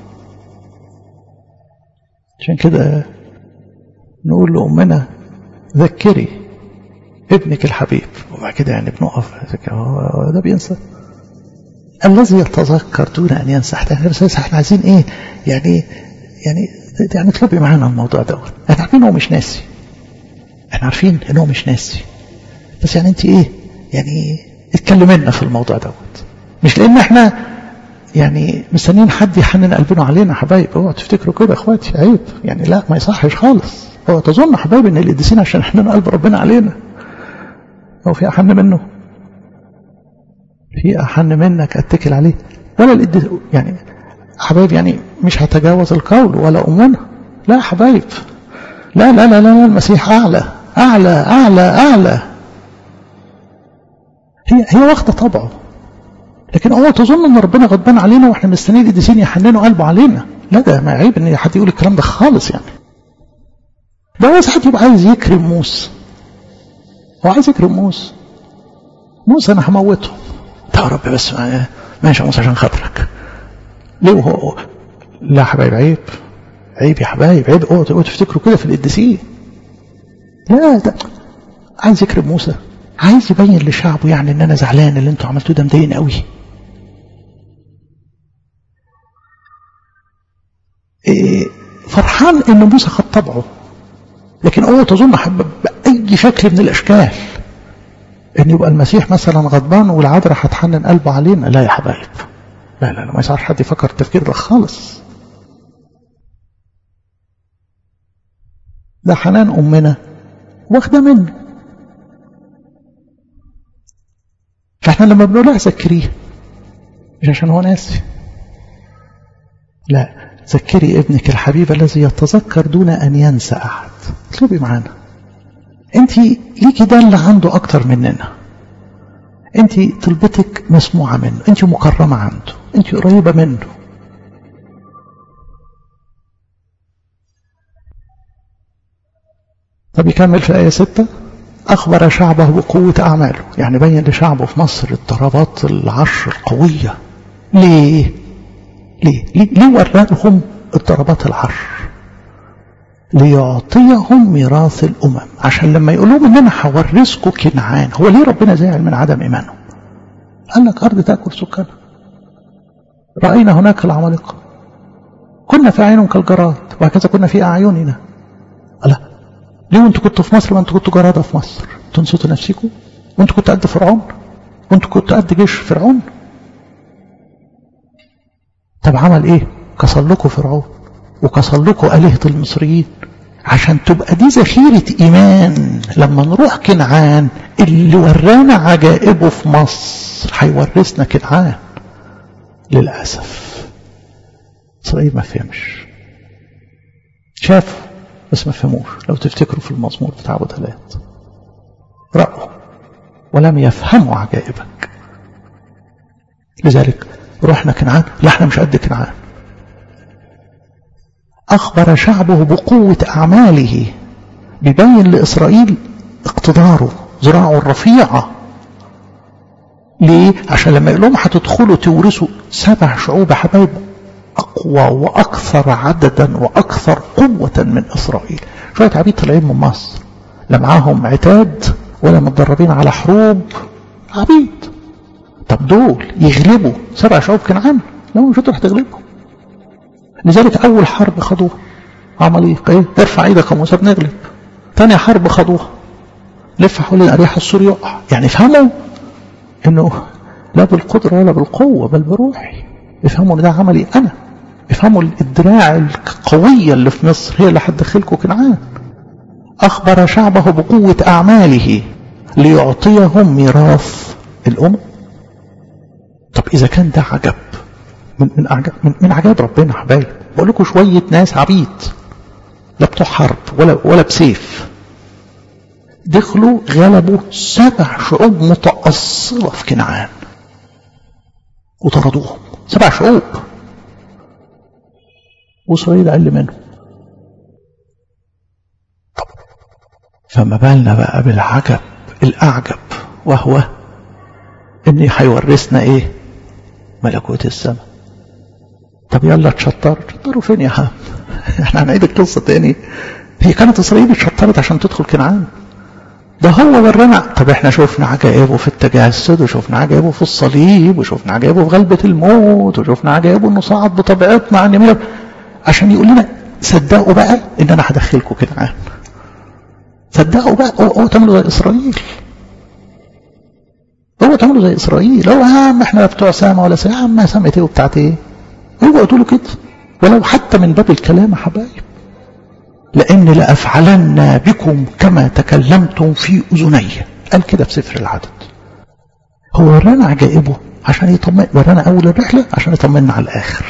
عشان كده نقول لأمنا ذكري ابنك الحبيب وبعد كده يعني بنقف هو ده بينسى الذي يتذكر دون ان ينسى بس احنا عايزين ايه يعني يعني يعني اطلبي معانا الموضوع دوت احنا عارفين هو مش ناسي احنا عارفين ان هو مش ناسي بس يعني انت ايه يعني اتكلمنا في الموضوع دوت مش لان احنا يعني مستنيين حد يحنن قلبنا علينا حبايب اوعوا تفتكروا كده اخواتي عيب يعني لا ما يصحش خالص هو تظن حبايب ان القديسين عشان يحننوا قلب ربنا علينا هو في احن منه في احن منك اتكل عليه ولا القديس يعني حبايب يعني مش هتجاوز القول ولا امنا لا حبايب لا لا لا لا المسيح اعلى اعلى اعلى اعلى هي هي واخده طبعه لكن هو تظن ان ربنا غضبان علينا واحنا مستنيين القديسين يحننوا قلبه علينا لا ده ما عيب ان حد يقول الكلام ده خالص يعني ده عايز حد يبقى عايز يكرم موسى هو عايز يكرم موسى موسى انا هموته يا رب بس ماشي يا موسى عشان خاطرك ليه وهو لا حبايب عيب عيب يا حبايب عيب اوعوا تفتكروا كده في القديسين لا ده عايز يكرم موسى عايز يبين لشعبه يعني ان انا زعلان اللي انتوا عملتوه ده مضايقني قوي إيه فرحان ان موسى خد طبعه لكن هو تظن باي شكل من الاشكال ان يبقى المسيح مثلا غضبان والعذراء هتحنن قلبه علينا لا يا حبايب لا لا لا ما يصحش حد يفكر التفكير ده خالص ده حنان امنا واخده منه فاحنا لما بنقول لها ذكريه مش عشان هو ناسي لا ذكري ابنك الحبيب الذي يتذكر دون ان ينسى احد اطلبي معانا انت ليكي ده اللي عنده اكتر مننا انت طلبتك مسموعه منه انت مكرمه عنده انت قريبه منه طب يكمل في ايه ستة أخبر شعبه بقوة أعماله يعني بين لشعبه في مصر الضربات العشر القوية ليه ليه ليه, ليه وراهم الضربات العشر ليعطيهم ميراث الأمم عشان لما يقولوا ان انا هورثكم كنعان هو ليه ربنا زعل من عدم إيمانهم قال لك أرض تأكل سكانها رأينا هناك العمالقة كنا في أعينهم كالجراد وهكذا كنا في أعيننا لا ليه انتوا كنتوا في مصر ما انتوا كنتوا جرادة في مصر تنسوا نفسكم وانتوا كنتوا قد فرعون وانتوا كنتوا قد جيش فرعون طب عمل ايه كسر لكم فرعون وكسر لكم آلهة المصريين عشان تبقى دي ذخيرة إيمان لما نروح كنعان اللي ورانا عجائبه في مصر هيورثنا كنعان للأسف إسرائيل ما فهمش شافوا بس ما فهموش لو تفتكروا في المزمور بتاع ابو ثلاث رأوا ولم يفهموا عجائبك لذلك رحنا كنعان لا احنا مش قد كنعان أخبر شعبه بقوة أعماله بيبين لإسرائيل اقتداره ذراعه الرفيعة ليه؟ عشان لما يقول لهم هتدخلوا تورثوا سبع شعوب حبايب أقوى وأكثر عددا وأكثر قوة من إسرائيل شوية عبيد طالعين من مصر لا معاهم عتاد ولا متدربين على حروب عبيد طب دول يغلبوا سبع شعوب كنعان لو مش هتروح تغلبهم لذلك أول حرب خدوها عمل إيه؟ إيه؟ ارفع إيدك يا موسى بنغلب ثاني حرب خدوها لف حوالين أريح السور يقع يعني فهموا إنه لا بالقدرة ولا بالقوة بل بروحي افهموا ان ده عملي انا افهموا الدراع القوية اللي في مصر هي اللي هتدخلكم كنعان اخبر شعبه بقوة اعماله ليعطيهم ميراث الامم طب اذا كان ده عجب من من عجب من, من عجائب ربنا حبايب بقول لكم شوية ناس عبيد لا بتوع حرب ولا ولا بسيف دخلوا غلبوا سبع شعوب متأصلة في كنعان وطردوهم سبع شعوب وإسرائيل أقل منهم طب فما بالنا بقى بالعجب الأعجب وهو إن هيورثنا إيه ملكوت السماء طب يلا تشطروا تشطروا فين يا عم احنا هنعيد القصة تاني هي كانت إسرائيل اتشطرت عشان تدخل كنعان ده هو ورانا طب احنا شفنا عجائبه في التجسد وشفنا عجائبه في الصليب وشفنا عجائبه في غلبة الموت وشفنا عجائبه انه صعد بطبيعتنا عن يمين عشان يقول لنا صدقوا بقى ان انا هدخلكم كنعان صدقوا بقى اوعوا تعملوا زي اسرائيل اوعوا تعملوا زي اسرائيل هو يا عم احنا بتوع سامة ولا سامة يا عم سامة ايه وبتاعت ايه اوعوا تقولوا كده ولو حتى من باب الكلام يا حبايب لان لافعلن بكم كما تكلمتم في اذني قال كده في سفر العدد هو ورانا عجائبه عشان يطمن ورانا اول الرحله عشان يطمنا على الاخر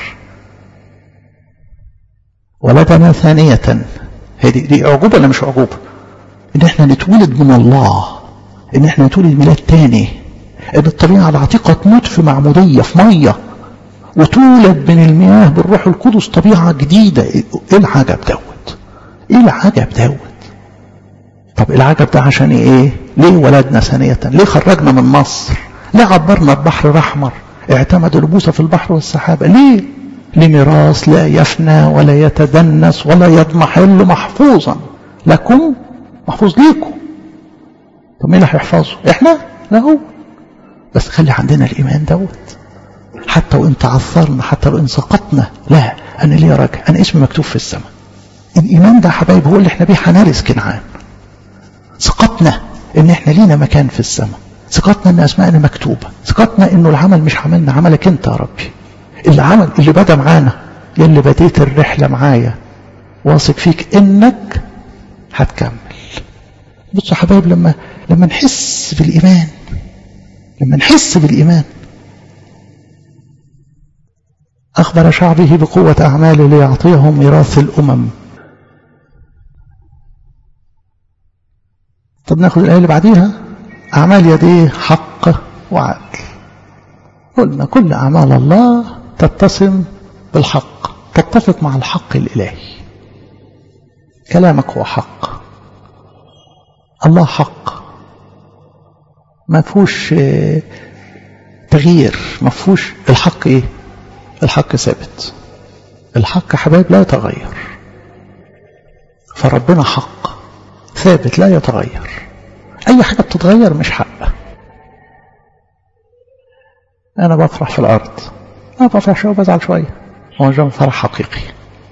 ولدنا ثانية هي دي, دي أعجوبة ولا مش أعجوبة إن إحنا نتولد من الله إن إحنا نتولد ميلاد تاني إن الطبيعة العتيقة تموت في معمودية في مية وتولد من المياه بالروح القدس طبيعة جديدة إيه العجب دوت إيه العجب دوت طب العجب ده عشان إيه ليه ولدنا ثانية ليه خرجنا من مصر ليه عبرنا البحر الأحمر اعتمد البوسة في البحر والسحابة ليه لميراث لا يفنى ولا يتدنس ولا يضمحل محفوظا لكم محفوظ ليكم طب مين اللي هيحفظه احنا لا هو بس خلي عندنا الايمان دوت حتى وان تعثرنا حتى وان سقطنا لا انا ليه راجع انا اسمي مكتوب في السماء الايمان ده يا حبايب هو اللي احنا بيه هنرث كنعان ثقتنا ان احنا لينا مكان في السماء ثقتنا ان اسمائنا مكتوبه ثقتنا انه العمل مش عملنا عملك انت يا ربي اللي عمل اللي بدا معانا يا اللي بديت الرحله معايا واثق فيك انك هتكمل بصوا يا حبايب لما لما نحس بالايمان لما نحس بالايمان اخبر شعبه بقوه اعماله ليعطيهم ميراث الامم طب ناخد الايه اللي بعديها اعمال يديه حق وعدل قلنا كل اعمال الله تتسم بالحق تتفق مع الحق الالهي كلامك هو حق الله حق ما فيهوش تغيير ما فيهوش الحق ايه الحق ثابت الحق حبايب لا يتغير فربنا حق ثابت لا يتغير اي حاجه بتتغير مش حق انا بفرح في الارض انا بفرح شويه وبزعل شويه هو ده فرح حقيقي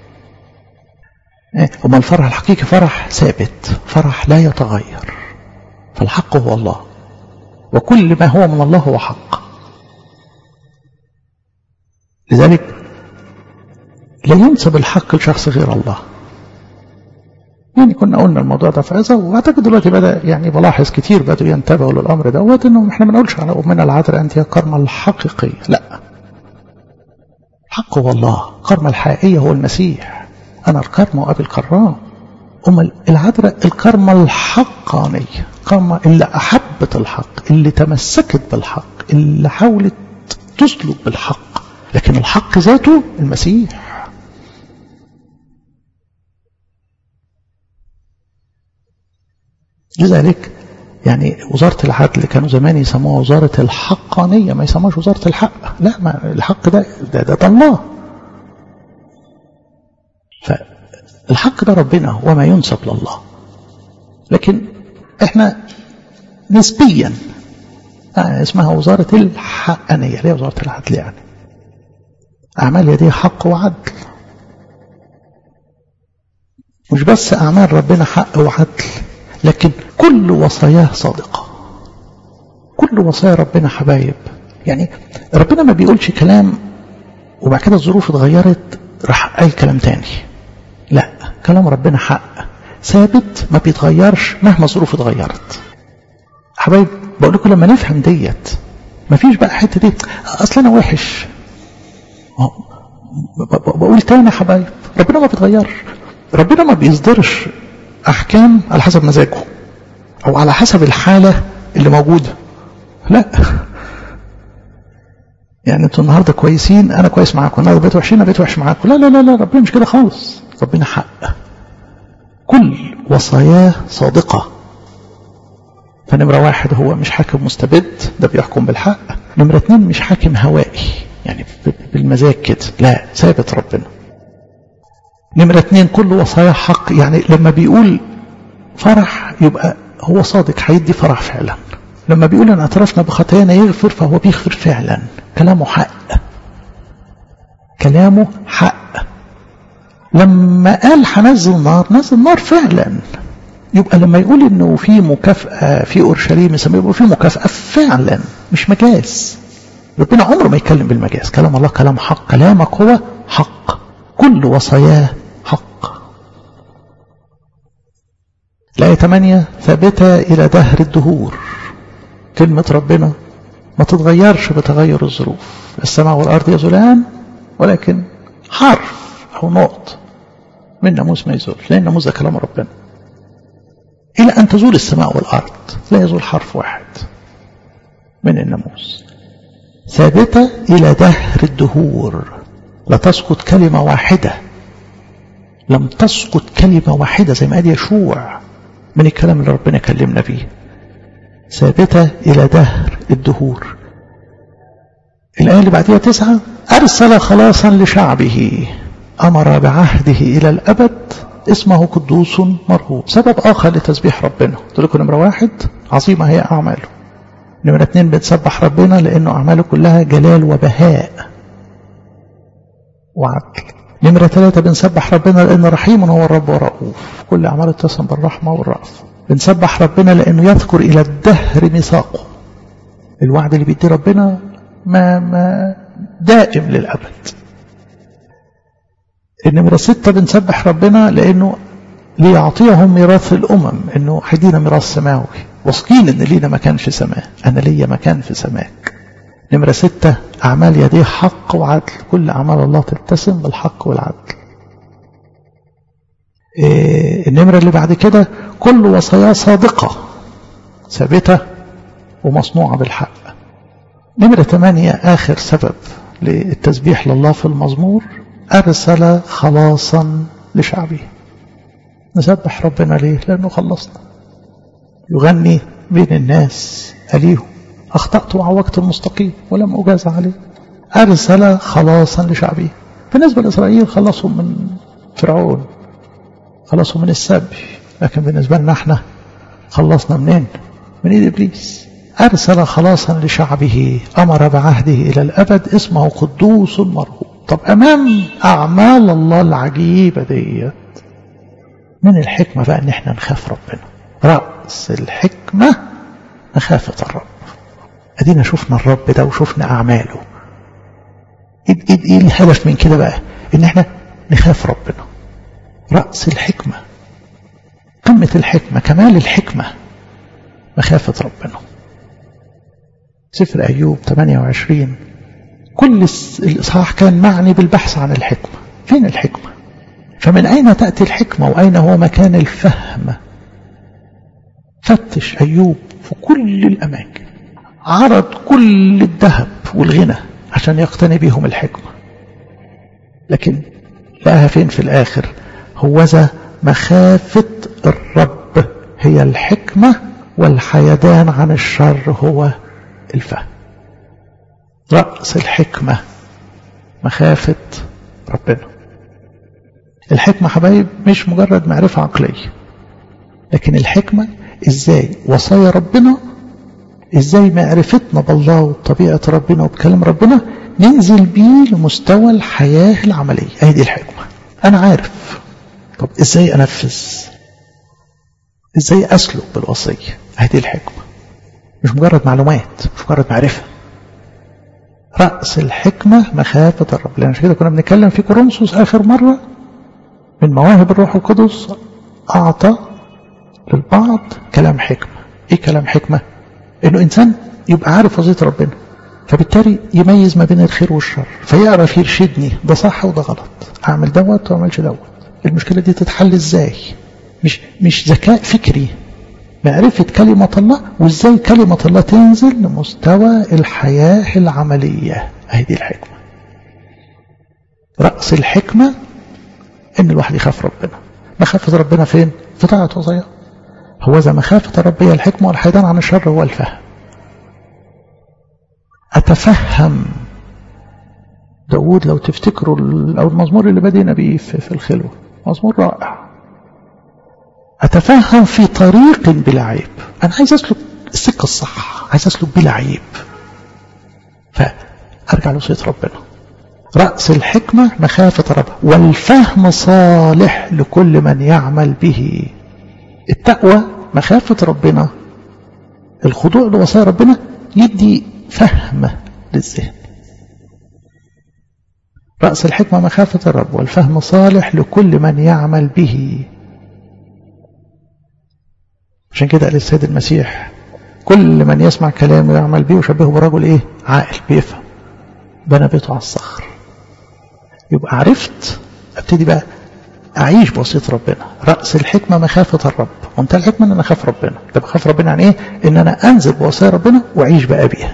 وما الفرح الحقيقي فرح ثابت فرح لا يتغير فالحق هو الله وكل ما هو من الله هو حق لذلك لا ينسب الحق لشخص غير الله يعني كنا قلنا الموضوع ده في عزة واعتقد دلوقتي بدا يعني بلاحظ كتير بدوا ينتبهوا للامر دوت انه احنا ما نقولش على امنا العذراء انت هي الكرمه الحقيقيه لا الحق هو الله الكرمه الحقيقيه هو المسيح انا الكرمه وابي الكرام أم العذراء الكرمة الحقانية الكرمة اللي أحبت الحق اللي تمسكت بالحق اللي حاولت تسلك بالحق لكن الحق ذاته المسيح لذلك يعني وزارة العدل كانوا زمان يسموها وزارة الحقانية ما يسموهاش وزارة الحق لا ما الحق ده ده, ده, ده الله فالحق ده ربنا وما ينسب لله لكن احنا نسبيا يعني اسمها وزارة الحقانية ليه وزارة العدل يعني أعمال يديه حق وعدل مش بس أعمال ربنا حق وعدل لكن كل وصاياه صادقة كل وصايا ربنا حبايب يعني ربنا ما بيقولش كلام وبعد كده الظروف اتغيرت راح قال كلام تاني لا كلام ربنا حق ثابت ما بيتغيرش مهما الظروف اتغيرت حبايب بقول لكم لما نفهم ديت ما فيش بقى حته دي اصل انا وحش بقول تاني يا حبايب ربنا ما بيتغيرش ربنا ما بيصدرش احكام على حسب مزاجه او على حسب الحاله اللي موجوده لا يعني انتوا النهارده كويسين انا كويس معاكم النهارده بقيتوا وحشين انا بقيت وحش معاكم لا لا لا لا ربنا مش كده خالص ربنا حق كل وصاياه صادقه فنمرة واحد هو مش حاكم مستبد ده بيحكم بالحق نمرة اتنين مش حاكم هوائي يعني بالمزاج كده لا ثابت ربنا نمرة اتنين كل وصايا حق يعني لما بيقول فرح يبقى هو صادق هيدي فرح فعلا لما بيقول ان اعترفنا بخطايانا يغفر فهو بيغفر فعلا كلامه حق كلامه حق لما قال هنزل نار نزل نار فعلا يبقى لما يقول انه في مكافأة في اورشليم يبقى في مكافأة فعلا مش مجاز ربنا عمره ما يتكلم بالمجاز كلام الله كلام حق كلامك هو حق كل وصاياه حق الآية 8 ثابتة إلى دهر الدهور كلمة ربنا ما تتغيرش بتغير الظروف السماء والأرض يزولان ولكن حرف أو نقط من ناموس ما يزول لأن الناموس ده كلام ربنا إلى أن تزول السماء والأرض لا يزول حرف واحد من الناموس ثابتة إلى دهر الدهور لا تسقط كلمة واحدة لم تسقط كلمة واحدة زي ما قال يشوع من الكلام اللي ربنا كلمنا فيه ثابتة إلى دهر الدهور الآية اللي بعدها تسعة أرسل خلاصا لشعبه أمر بعهده إلى الأبد اسمه قدوس مرهوب سبب آخر لتسبيح ربنا قلت لكم نمرة واحد عظيمة هي أعماله نمرة اتنين بتسبح ربنا لأنه أعماله كلها جلال وبهاء وعدل نمرة ثلاثة بنسبح ربنا لأن رحيم هو الرب ورؤوف كل أعماله تسم بالرحمة والرأف بنسبح ربنا لأنه يذكر إلى الدهر ميثاقه الوعد اللي بيديه ربنا ما ما دائم للأبد النمرة ستة بنسبح ربنا لأنه ليعطيهم ميراث الأمم إنه هيدينا ميراث سماوي واثقين إن لينا مكان في سماء أنا ليا مكان في سماك نمرة ستة أعمال يديه حق وعدل كل أعمال الله تتسم بالحق والعدل إيه النمرة اللي بعد كده كل وصاياه صادقة ثابتة ومصنوعة بالحق نمرة ثمانية آخر سبب للتسبيح لله في المزمور أرسل خلاصا لشعبه نسبح ربنا ليه لأنه خلصنا يغني بين الناس أليهم أخطأت وعوجت المستقيم ولم أجاز عليه أرسل خلاصا لشعبه بالنسبة لإسرائيل خلصوا من فرعون خلصوا من السبي لكن بالنسبة لنا احنا خلصنا منين من ايد ابليس ارسل خلاصا لشعبه امر بعهده الى الابد اسمه قدوس مرهوب طب امام اعمال الله العجيبه ديت من الحكمه بقى ان احنا نخاف ربنا راس الحكمه مخافه الرب ادينا شفنا الرب ده وشفنا اعماله ايه ايه ايه الهدف من كده بقى ان احنا نخاف ربنا رأس الحكمة قمة الحكمة كمال الحكمة مخافة ربنا سفر أيوب 28 كل الإصحاح كان معني بالبحث عن الحكمة فين الحكمة فمن أين تأتي الحكمة وأين هو مكان الفهم فتش أيوب في كل الأماكن عرض كل الذهب والغنى عشان يقتني بهم الحكمة لكن لقاها فين في الآخر هوذا مخافة الرب هي الحكمة والحيدان عن الشر هو الفهم رأس الحكمة مخافة ربنا الحكمة حبايب مش مجرد معرفة عقلية لكن الحكمة ازاي وصايا ربنا ازاي معرفتنا بالله وبطبيعة ربنا وبكلام ربنا ننزل بيه لمستوى الحياة العملية اهي دي الحكمة انا عارف طب ازاي انفذ ازاي اسلك بالوصية هذه الحكمة مش مجرد معلومات مش مجرد معرفة رأس الحكمة مخافة الرب لأن كده كنا بنتكلم في كورنثوس آخر مرة من مواهب الروح القدس أعطى للبعض كلام حكمة إيه كلام حكمة؟ إنه إنسان يبقى عارف وظيفة ربنا فبالتالي يميز ما بين الخير والشر فيعرف يرشدني ده صح وده غلط أعمل دوت وما أعملش دوت المشكلة دي تتحل ازاي مش مش ذكاء فكري معرفة كلمة الله وازاي كلمة الله تنزل لمستوى الحياة العملية هذه دي الحكمة رأس الحكمة ان الواحد يخاف ربنا مخافة ربنا فين في طاعة وصاياه هو إذا مخافة الرب هي الحكمة والحيدان عن الشر هو الفهم أتفهم داود لو تفتكروا أو المزمور اللي بدينا بيه في الخلوة مزمور رائع أتفهم في طريق بلا عيب أنا عايز أسلك السكة الصح عايز أسلك بلا عيب فأرجع لوصية ربنا رأس الحكمة مخافة رب والفهم صالح لكل من يعمل به التقوى مخافة ربنا الخضوع لوصايا ربنا يدي فهم للذهن رأس الحكمة مخافة الرب والفهم صالح لكل من يعمل به عشان كده قال السيد المسيح كل من يسمع كلام ويعمل به وشبهه برجل ايه عاقل بيفهم بنى بيته على الصخر يبقى عرفت ابتدي بقى اعيش بوصيه ربنا راس الحكمه مخافه الرب وانت الحكمه ان انا اخاف ربنا طب اخاف ربنا يعني ايه ان انا انزل بوصايا ربنا واعيش بقى بيها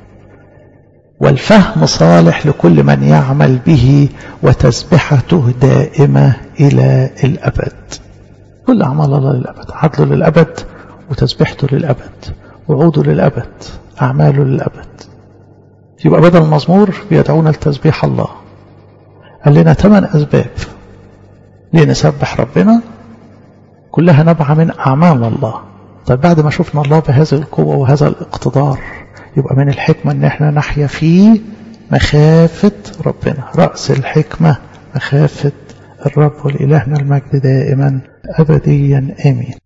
والفهم صالح لكل من يعمل به وتسبحته دائمه الى الابد كل اعمال الله للابد عدله للابد وتسبيحته للابد وعوده للابد اعماله للابد يبقى بدل المزمور بيدعونا لتسبيح الله قال لنا ثمان أسباب لنسبح ربنا كلها نبعة من أعمال الله طيب بعد ما شفنا الله بهذه القوة وهذا الاقتدار يبقى من الحكمة ان احنا نحيا في مخافة ربنا رأس الحكمة مخافة الرب ولإلهنا المجد دائما أبديا آمين